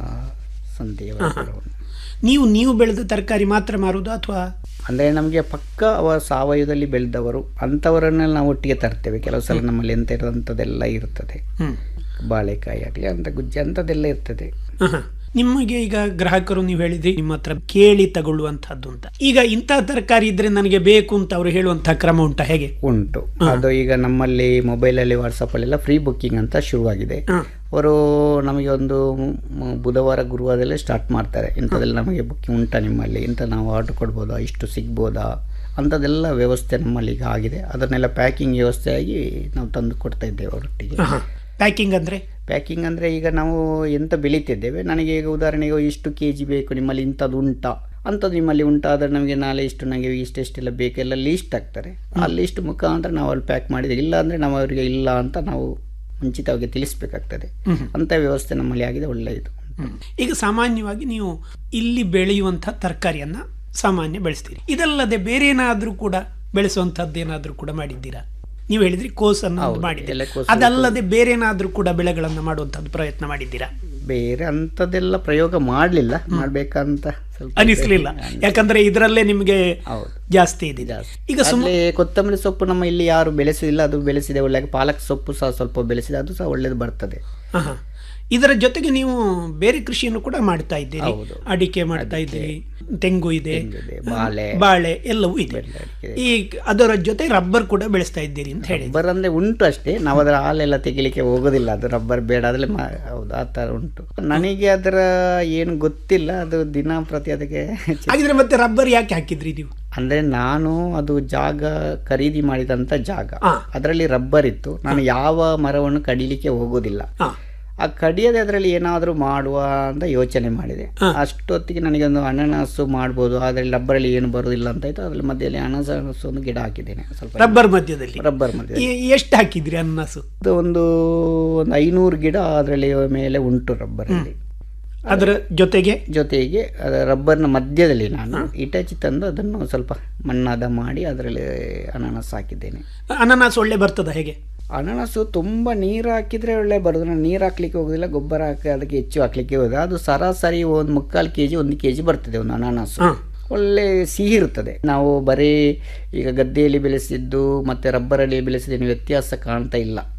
ಸಂತೆಯ ವ್ಯಾಪಾರವನ್ನು ನೀವು ನೀವು ಬೆಳೆದ ತರಕಾರಿ ಮಾತ್ರ ಮಾರುವುದು ಅಥವಾ ಅಂದರೆ ನಮಗೆ ಪಕ್ಕ ಅವ ಸಾವಯವದಲ್ಲಿ ಬೆಳೆದವರು ಅಂಥವರನ್ನೆಲ್ಲ ನಾವು ಒಟ್ಟಿಗೆ ತರ್ತೇವೆ ಕೆಲವು ಸಲ ನಮ್ಮಲ್ಲಿ ಎಂತ ಇರೋಂಥದ್ದೆಲ್ಲ ಇರ್ತದೆ ಹ್ಮ್. ಬಾಳೆಕಾಯಿ ಆಗಲಿ ಅಂತ ಗುಜ್ಜೆ ಅಂಥದ್ದೆಲ್ಲ ಇರ್ತದೆ ಆಹಾ. ನಿಮಗೆ ಈಗ ಗ್ರಾಹಕರು ನೀವು ಹೇಳಿದ್ರಿ ನಿಮ್ಮ ಹತ್ರ ಕೇಳಿ ತಗೊಳ್ಳುವಂತಹದ್ದು ಅಂತ ಈಗ ಇಂತಹ ತರಕಾರಿ ಇದ್ರೆ ನನಗೆ ಬೇಕು ಅಂತ ಅವರು ಹೇಳುವಂತಹ ಕ್ರಮ ಉಂಟಾ ಹೇಗೆ ಉಂಟು ಅದು ಈಗ ನಮ್ಮಲ್ಲಿ ಮೊಬೈಲಲ್ಲಿ ವಾಟ್ಸಪ್ಪಲ್ಲೆಲ್ಲ ಫ್ರೀ ಬುಕ್ಕಿಂಗ್ ಅಂತ ಶುರುವಾಗಿದೆ ಹ. ಅವರು ನಮಗೆ ಒಂದು ಮ್- ಬುಧವಾರ ಗುರುವಾರದಲ್ಲೇ ಸ್ಟಾರ್ಟ್ ಮಾಡ್ತಾರೆ ಇಂಥದ್ದೆಲ್ಲ ನಮಗೆ ಬುಕ್ಕಿಂಗ್ ಉಂಟಾ ನಿಮ್ಮಲ್ಲಿ ಇಂಥ ನಾವು ಆರ್ಡರ್ ಕೊಡ್ಬೋದಾ ಇಷ್ಟು ಸಿಗ್ಬೋದಾ ಅಂಥದ್ದೆಲ್ಲ ವ್ಯವಸ್ಥೆ ನಮ್ಮಲ್ಲಿ ಈಗ ಆಗಿದೆ ಅದನ್ನೆಲ್ಲ ಪ್ಯಾಕಿಂಗ್ ವ್ಯವಸ್ಥೆಯಾಗಿ ನಾವು ತಂದು ಕೊಡ್ತಾ ಇದ್ದೇವೆ ಅವರೊಟ್ಟಿಗೆ ಪ್ಯಾಕಿಂಗ್ ಅಂದ್ರೆ ಪ್ಯಾಕಿಂಗ್ ಅಂದರೆ ಈಗ ನಾವು ಎಂತ ಬೆಳೀತಿದ್ದೇವೆ ನನಗೆ ಈಗ ಉದಾಹರಣೆಗೆ ಇಷ್ಟು ಕೆ ಜಿ ಬೇಕು ನಿಮ್ಮಲ್ಲಿ ಇಂಥದ್ದು ಉಂಟಾ ಅಂಥದ್ದು ನಿಮ್ಮಲ್ಲಿ ಉಂಟಾ ಆದರೆ ನಮಗೆ ನಾಳೆ ಇಷ್ಟು ನನಗೆ ಇಷ್ಟೆಷ್ಟೆಲ್ಲ ಬೇಕೆಲ್ಲ ಲೀಸ್ಟ್ ಆಗ್ತಾರೆ ಆ ಲೀಸ್ಟ್ ಮುಖಾಂತರ ನಾವು ಅಲ್ಲಿ ಪ್ಯಾಕ್ ಮಾಡಿದೆ ಇಲ್ಲ ಅಂದರೆ ನಾವು ಅವರಿಗೆ ಇಲ್ಲ ಅಂತ ನಾವು ಮುಂಚಿತವಾಗಿ ತಿಳಿಸ್ಬೇಕಾಗ್ತದೆ ಅಂಥ ವ್ಯವಸ್ಥೆ ನಮ್ಮಲ್ಲಿ ಆಗಿದೆ ಒಳ್ಳೆಯದು ಈಗ ಸಾಮಾನ್ಯವಾಗಿ ನೀವು ಇಲ್ಲಿ ಬೆಳೆಯುವಂತಹ ತರಕಾರಿಯನ್ನ ಸಾಮಾನ್ಯ ಬೆಳೆಸ್ತೀರಿ ಇದಲ್ಲದೆ ಬೇರೆ ಏನಾದ್ರೂ ಕೂಡ ಬೆಳೆಸುವಂತಹದ್ದು ಏನಾದ್ರೂ ಕೂಡ ಮಾಡಿದ್ದೀರಾ ನೀವು ಹೇಳಿದ್ರಿ ಕೋಸನ್ನು ಒಂದು ಹೌದು, ಮಾಡಿದ್ದೀರಿ ಎಲೆಕೋಸು, ಅದಲ್ಲದೆ ಬೇರೆ ಏನಾದ್ರೂ ಕೂಡ ಬೆಳೆಗಳನ್ನ ಮಾಡುವಂತಹದ್ದು ಪ್ರಯತ್ನ ಮಾಡಿದ್ದೀರಾ ಬೇರೆ ಅಂಥದ್ದೆಲ್ಲ ಪ್ರಯೋಗ ಮಾಡಲಿಲ್ಲ ಮಾಡಬೇಕಂತ ಸ್ವಲ್ಪ ಅನಿಸ್ಲಿಲ್ಲ ಯಾಕಂದ್ರೆ ಇದರಲ್ಲೇ ನಿಮಗೆ ಹೌದು. ಜಾಸ್ತಿ ಇದೆ ಜಾಸ್ತಿ. ಈಗ ಸುಮ್ಮ ಅದ್ರಲ್ಲಿ ಕೊತ್ತಂಬರಿ ಸೊಪ್ಪು ನಮ್ಮ ಇಲ್ಲಿ ಯಾರು ಬೆಳೆಸಿಲ್ಲ ಅದು ಬೆಳೆಸಿದೆ ಒಳ್ಳೆ ಪಾಲಕ್ ಸೊಪ್ಪು ಸಹ ಸ್ವಲ್ಪ ಬೆಳೆಸಿದೆ ಅದು ಸಹ ಒಳ್ಳೇದು ಬರ್ತದೆ ಆಹಾ. ಇದರ ಜೊತೆಗೆ ನೀವು ಬೇರೆ ಕೃಷಿಯನ್ನು ಕೂಡ ಮಾಡ್ತಾ ಇದ್ದೀರಿ ಹೌದು. ಅಡಿಕೆ ಮಾಡ್ತಾ ಇದ್ದೀರಿ ತೆಂಗು ಇದೆ ತೆಂಗಿದೆ, ಬಾಳೆ ಬಾಳೆ ಎಲ್ಲವೂ ಇದೆ ಬೆಲ್ಲ ಅಡಿಕೆ. ಈ ಅದರ ಜೊತೆ ರಬ್ಬರ್ ಕೂಡ ಬೆಳೆಸ್ತಾ ಇದ್ದೀರಿ ಅಂತ ಹೇಳಿ ರಬ್ಬರ್ ಅಂದ್ರೆ ಉಂಟು ಅಷ್ಟೇ ನಾವು ಅದರ ಹಾಲೆಲ್ಲ ತೆಗಿಲಿಕ್ಕೆ ಹೋಗೋದಿಲ್ಲ ಅದು ರಬ್ಬರ್ ಬೇಡ ಅದ್ರಲ್ಲಿ ಮಾ- ಹೌದು ಆ ಥರ ಉಂಟು ನನಗೆ ಅದರ ಏನು ಗೊತ್ತಿಲ್ಲ ಅದು ದಿನ ಪ್ರತಿ ಅದಕ್ಕೆ ಚಿ- ಹಾಗಿದ್ರೆ ಮತ್ತೆ ರಬ್ಬರ್ ಯಾಕೆ ಹಾಕಿದ್ರಿ ನೀವು ಅಂದ್ರೆ ನಾನು ಅದು ಜಾಗ ಖರೀದಿ ಮಾಡಿದಂತ ಜಾಗ ಹಾ. ಅದರಲ್ಲಿ ರಬ್ಬರ್ ಇತ್ತು ನಾನು ಯಾವ ಮರವನ್ನು ಕಡಿಲಿಕ್ಕೆ ಹೋಗೋದಿಲ್ಲ ಹಾ. ಆ ಕಡಿಯದೆ ಅದರಲ್ಲಿ ಏನಾದರೂ ಮಾಡುವ ಅಂತ ಯೋಚನೆ ಮಾಡಿದೆ ಅಷ್ಟೊತ್ತಿಗೆ ನನಗೆ ಒಂದು ಅನನಾಸು ಮಾಡ್ಬೋದು ಅದರಲ್ಲಿ ರಬ್ಬರಲ್ಲಿ ಏನು ಬರೋದಿಲ್ಲ ಅಂತ ಆಯ್ತು ಅದ್ರಲ್ಲಿ ಮಧ್ಯದಲ್ಲಿ ಅನನಾಸು ಒಂದು ಗಿಡ ಹಾಕಿದ್ದೇನೆ ಸ್ವಲ್ಪ ರಬ್ಬರ್ ಮಧ್ಯದಲ್ಲಿ ರಬ್ಬರ್ ಮಧ್ಯೆ ಎ- ಎಷ್ಟು ಹಾಕಿದ್ರಿ ಅನ್ನಾಸು ಅದು ಒಂದು ಒಂದು ಐನೂರು ಗಿಡ ಅದರಲ್ಲಿ ಮೇಲೆ ಉಂಟು ರಬ್ಬರಲ್ಲಿ ಅದರ ಜೊತೆಗೆ ಜೊತೆಗೆ ಅದರ ರಬ್ಬರ್ನ ಮಧ್ಯದಲ್ಲಿ ನಾನು ಇಟಾಚಿ ತಂದು ಅದನ್ನು ಸ್ವಲ್ಪ ಮಣ್ಣಾದ ಮಾಡಿ ಅದರಲ್ಲಿ ಅನಾನಸ್ ಹಾಕಿದ್ದೇನೆ ಅನಾನಸ್ ಒಳ್ಳೆ ಬರ್ತದ ಹೇಗೆ ಅನಾನಸು ತುಂಬ ನೀರು ಹಾಕಿದರೆ ಒಳ್ಳೆ ಬರೋದು ನಾನು ನೀರು ಹಾಕ್ಲಿಕ್ಕೆ ಹೋಗೋದಿಲ್ಲ ಗೊಬ್ಬರ ಹಾಕಿ ಅದಕ್ಕೆ ಹೆಚ್ಚು ಹಾಕ್ಲಿಕ್ಕೆ ಹೋಗೋದು ಅದು ಸರಾಸರಿ ಒಂದು ಮುಕ್ಕಾಲು ಕೆ ಜಿ ಒಂದು ಕೆ ಜಿ ಬರ್ತದೆ ಒಂದು ಅನಾನಸು ಹಾ. ಒಳ್ಳೆ ಸಿಹಿ ಇರ್ತದೆ ನಾವು ಬರೀ ಈಗ ಗದ್ದೆಯಲ್ಲಿ ಬೆಳೆಸಿದ್ದು ಮತ್ತು ರಬ್ಬರಲ್ಲಿ ಬೆಳೆಸಿದ್ದೇನೆ ವ್ಯತ್ಯಾಸ ಕಾಣ್ತಾ ಇಲ್ಲ ಹಾ.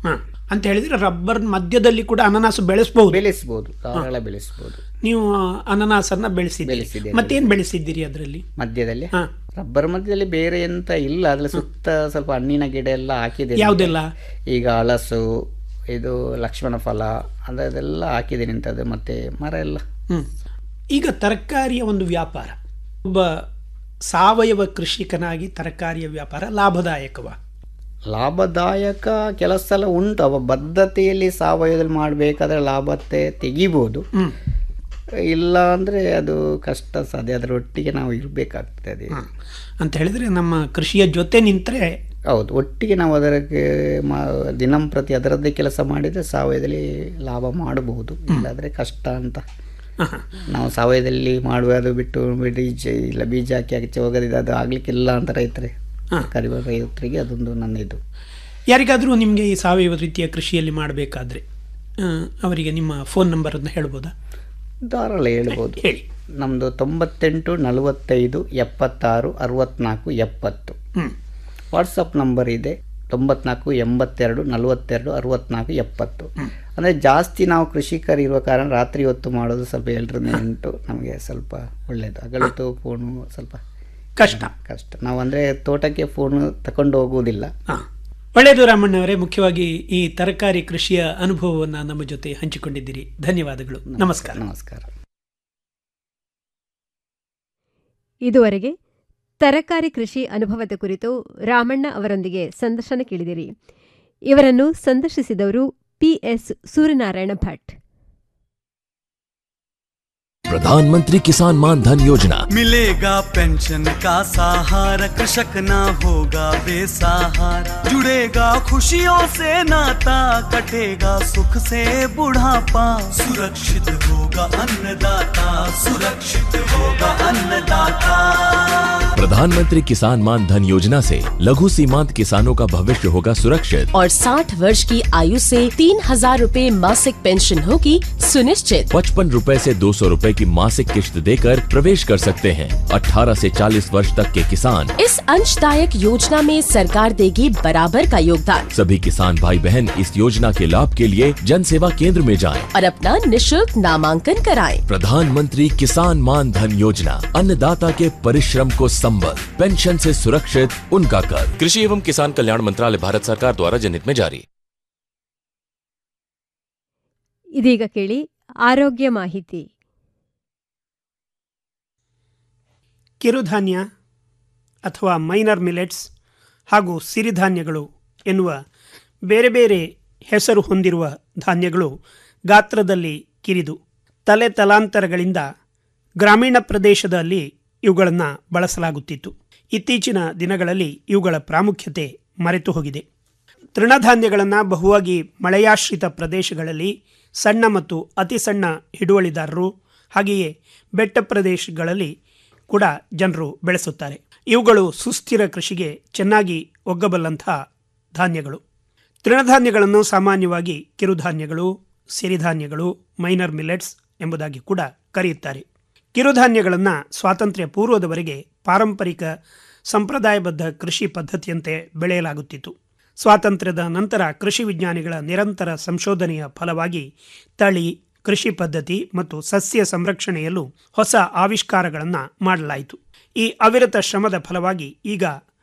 ಅಂತ ಹೇಳಿದ್ರೆ ರಬ್ಬರ್ ಮಧ್ಯದಲ್ಲಿ ಕೂಡ ಅನನಾಸು ಬೆಳೆಸಬಹುದು ಬೆಳೆಸ್ಬೋದು ಧಾರಾಳ ಬೆಳೆಸ್ಬೋದು ನೀವು ಅನನಾಸನ್ನ ಬೆಳೆಸಿದ್ದೀರಿ ಬೆಳೆಸಿದ್ದೇನೆ. ಮತ್ತೇನ್ ಬೆಳೆಸಿದ್ದೀರಿ ಅದರಲ್ಲಿ ಮಧ್ಯದಲ್ಲಿ ಹಾ. ರಬ್ಬರ್ ಮಧ್ಯದಲ್ಲಿ ಬೇರೆ ಎಂತ ಇಲ್ಲ ಅದ್ರ ಸುತ್ತ ಸ್ವಲ್ಪ ಹಣ್ಣಿನ ಗಿಡ ಎಲ್ಲ ಹಾಕಿದೆ ಯಾವುದೆಲ್ಲ? ಈಗ ಹಲಸು ಇದು ಲಕ್ಷ್ಮಣ ಫಲ ಅದೆಲ್ಲ ಹಾಕಿದ್ದೀನಿ ಇಂಥದ್ದು ಮತ್ತೆ ಮರ ಎಲ್ಲ ಹ್ಮ್ ಈಗ ತರಕಾರಿಯ ಒಂದು ವ್ಯಾಪಾರ ಒಬ್ಬ ಸಾವಯವ ಕೃಷಿಕನಾಗಿ ತರಕಾರಿಯ ವ್ಯಾಪಾರ ಲಾಭದಾಯಕವ ಲಾಭದಾಯಕ ಕೆಲಸ ಸಲ ಉಂಟು ಅವ ಬದ್ಧತೆಯಲ್ಲಿ ಸಾವಯವದಲ್ಲಿ ಮಾಡಬೇಕಾದ್ರೆ ಲಾಭತೆ ತೆಗಿಬೋದು ಹ್ಮ್ ಇಲ್ಲ ಅಂದರೆ ಅದು ಕಷ್ಟ ಸಾಧ್ಯ ಅದರೊಟ್ಟಿಗೆ ನಾವು ಇರಬೇಕಾಗ್ತದೆ ಅಂತ ಹೇಳಿದ್ರೆ ನಮ್ಮ ಕೃಷಿಯ ಜೊತೆ ನಿಂತ್ರೆ ಹೌದು ಒಟ್ಟಿಗೆ ನಾವು ಅದಕ್ಕೆ ಮಾ ದಿನಂಪ್ರತಿ ಅದರದ್ದೇ ಕೆಲಸ ಮಾಡಿದರೆ ಸಾವಯವದಲ್ಲಿ ಲಾಭ ಮಾಡಬಹುದು ಇಲ್ಲಾದರೆ ಕಷ್ಟ ಅಂತ ನಾವು ಸಾವಯವದಲ್ಲಿ ಮಾಡುವುದು ಬಿಟ್ಟು ಬೀಜ ಇಲ್ಲ ಬೀಜ ಹಾಕಿ ಆಚೆ ಹೋಗೋದಿದೆ ಅದು ಆಗ್ಲಿಕ್ಕಿಲ್ಲ ಅಂತ ರೈತರೇ ಕರಿಬ ರೈತರಿಗೆ ಅದೊಂದು ನನ್ನ ಇದು ಯಾರಿಗಾದರೂ ನಿಮಗೆ ಈ ಸಾವಯವ ರೀತಿಯ ಕೃಷಿಯಲ್ಲಿ ಮಾಡಬೇಕಾದ್ರೆ ಅವರಿಗೆ ನಿಮ್ಮ ಫೋನ್ ನಂಬರನ್ನು ಹೇಳ್ಬೋದಾ ಧಾರಾಳ ಹೇಳ್ಬೋದು ಹೇಳಿ ನಮ್ಮದು ತೊಂಬತ್ತೆಂಟು ನಲವತ್ತೈದು ಎಪ್ಪತ್ತಾರು ಅರವತ್ನಾಲ್ಕು ಎಪ್ಪತ್ತು ಹ್ಮ್ ವಾಟ್ಸಪ್ ನಂಬರ್ ಇದೆ ತೊಂಬತ್ನಾಲ್ಕು ಎಂಬತ್ತೆರಡು ನಲವತ್ತೆರಡು ಅರವತ್ನಾಲ್ಕು ಎಪ್ಪತ್ತು ಅಂದರೆ ಜಾಸ್ತಿ ನಾವು ಕೃಷಿಕರು ಇರುವ ಕಾರಣ ರಾತ್ರಿ ಹೊತ್ತು ಮಾಡೋದು ಸ್ವಲ್ಪ ಏಳರಿಂದ ಎಂಟು ನಮಗೆ ಸ್ವಲ್ಪ ಒಳ್ಳೆಯದು ಹಗಲೊತ್ತು ಫೋನು ಸ್ವಲ್ಪ ಕಷ್ಟ ಕಷ್ಟ ನಾವು ಅಂದರೆ ತೋಟಕ್ಕೆ ಫೋನು ತಕೊಂಡು ಹೋಗುವುದಿಲ್ಲ ಹಾ ಒಳ್ಳೆಯದು ರಾಮಣ್ಣವರೇ ಮುಖ್ಯವಾಗಿ ಈ ತರಕಾರಿ ಕೃಷಿಯ ಅನುಭವವನ್ನು ನಮ್ಮ ಜೊತೆ ಹಂಚಿಕೊಂಡಿದ್ದೀರಿ ಧನ್ಯವಾದಗಳು ನಮಸ್ಕಾರ ನಮಸ್ಕಾರ ಇದುವರೆಗೆ ತರಕಾರಿ ಕೃಷಿ ಅನುಭವದ ಕುರಿತು ರಾಮಣ್ಣ ಅವರೊಂದಿಗೆ ಸಂದರ್ಶನ ಕೇಳಿದಿರಿ ಇವರನ್ನು ಸಂದರ್ಶಿಸಿದವರು ಪಿಎಸ್ ಸೂರ್ಯನಾರಾಯಣ ಭಟ್ प्रधानमंत्री किसान मान धन योजना मिलेगा पेंशन का सहारा कृषक ना होगा बेसहारा जुड़ेगा खुशियों से नाता कटेगा सुख से बुढ़ापा सुरक्षित होगा अन्नदाता सुरक्षित होगा अन्नदाता प्रधानमंत्री किसान मान धन योजना से लघु सीमांत किसानों का भविष्य होगा सुरक्षित और 60 वर्ष की आयु से तीन हजार रूपए मासिक पेंशन होगी सुनिश्चित पचपन रूपए से दो सौ रूपए की मासिक किश्त देकर प्रवेश कर सकते हैं 18 से 40 वर्ष तक के किसान इस अंशदायक योजना में सरकार देगी बराबर का योगदान सभी किसान भाई बहन इस योजना के लाभ के लिए जन सेवा केंद्र में जाएं। और अपना निशुल्क नामांकन कराएं। प्रधानमंत्री किसान मान धन योजना अन्नदाता के परिश्रम को संबल पेंशन से सुरक्षित उनका कर कृषि एवं किसान कल्याण मंत्रालय भारत सरकार द्वारा जनहित में जारी ಇದೀಗ ಕೇಳಿ ಆರೋಗ್ಯ ಮಾಹಿತಿ ಕಿರುಧಾನ್ಯ ಅಥವಾ ಮೈನರ್ ಮಿಲೆಟ್ಸ್ ಹಾಗೂ ಸಿರಿಧಾನ್ಯಗಳು ಎನ್ನುವ ಬೇರೆ ಬೇರೆ ಹೆಸರು ಹೊಂದಿರುವ ಧಾನ್ಯಗಳು ಗಾತ್ರದಲ್ಲಿ ಕಿರಿದು ತಲೆ ತಲಾಂತರಗಳಿಂದ ಗ್ರಾಮೀಣ ಪ್ರದೇಶದಲ್ಲಿ ಇವುಗಳನ್ನು ಬಳಸಲಾಗುತ್ತಿತ್ತು ಇತ್ತೀಚಿನ ದಿನಗಳಲ್ಲಿ ಇವುಗಳ ಪ್ರಾಮುಖ್ಯತೆ ಮರೆತು ಹೋಗಿದೆ ತೃಣಧಾನ್ಯಗಳನ್ನು ಬಹುವಾಗಿ ಮಳೆಯಾಶ್ರಿತ ಪ್ರದೇಶಗಳಲ್ಲಿ ಸಣ್ಣ ಮತ್ತು ಅತಿ ಸಣ್ಣ ಹಿಡುವಳಿದಾರರು ಹಾಗೆಯೇ ಬೆಟ್ಟ ಪ್ರದೇಶಗಳಲ್ಲಿ ಕೂಡ ಜನರು ಬೆಳೆಸುತ್ತಾರೆ ಇವುಗಳು ಸುಸ್ಥಿರ ಕೃಷಿಗೆ ಚೆನ್ನಾಗಿ ಒಗ್ಗಬಲ್ಲಂಥ ಧಾನ್ಯಗಳು ತೃಣಧಾನ್ಯಗಳನ್ನು ಸಾಮಾನ್ಯವಾಗಿ ಕಿರುಧಾನ್ಯಗಳು ಸಿರಿಧಾನ್ಯಗಳು ಮೈನರ್ ಮಿಲೆಟ್ಸ್ ಎಂಬುದಾಗಿ ಕೂಡ ಕರೆಯುತ್ತಾರೆ ಕಿರುಧಾನ್ಯಗಳನ್ನು ಸ್ವಾತಂತ್ರ್ಯ ಪೂರ್ವದವರೆಗೆ ಪಾರಂಪರಿಕ ಸಂಪ್ರದಾಯಬದ್ಧ ಕೃಷಿ ಪದ್ಧತಿಯಂತೆ ಬೆಳೆಯಲಾಗುತ್ತಿತ್ತು ಸ್ವಾತಂತ್ರ್ಯದ ನಂತರ ಕೃಷಿ ವಿಜ್ಞಾನಿಗಳ ನಿರಂತರ ಸಂಶೋಧನೆಯ ಫಲವಾಗಿ ತಳಿ ಕೃಷಿ ಪದ್ಧತಿ ಮತ್ತು ಸಸ್ಯ ಸಂರಕ್ಷಣೆಯಲ್ಲೂ ಹೊಸ ಆವಿಷ್ಕಾರಗಳನ್ನು ಮಾಡಲಾಯಿತು ಈ ಅವಿರತ ಶ್ರಮದ ಫಲವಾಗಿ ಈಗ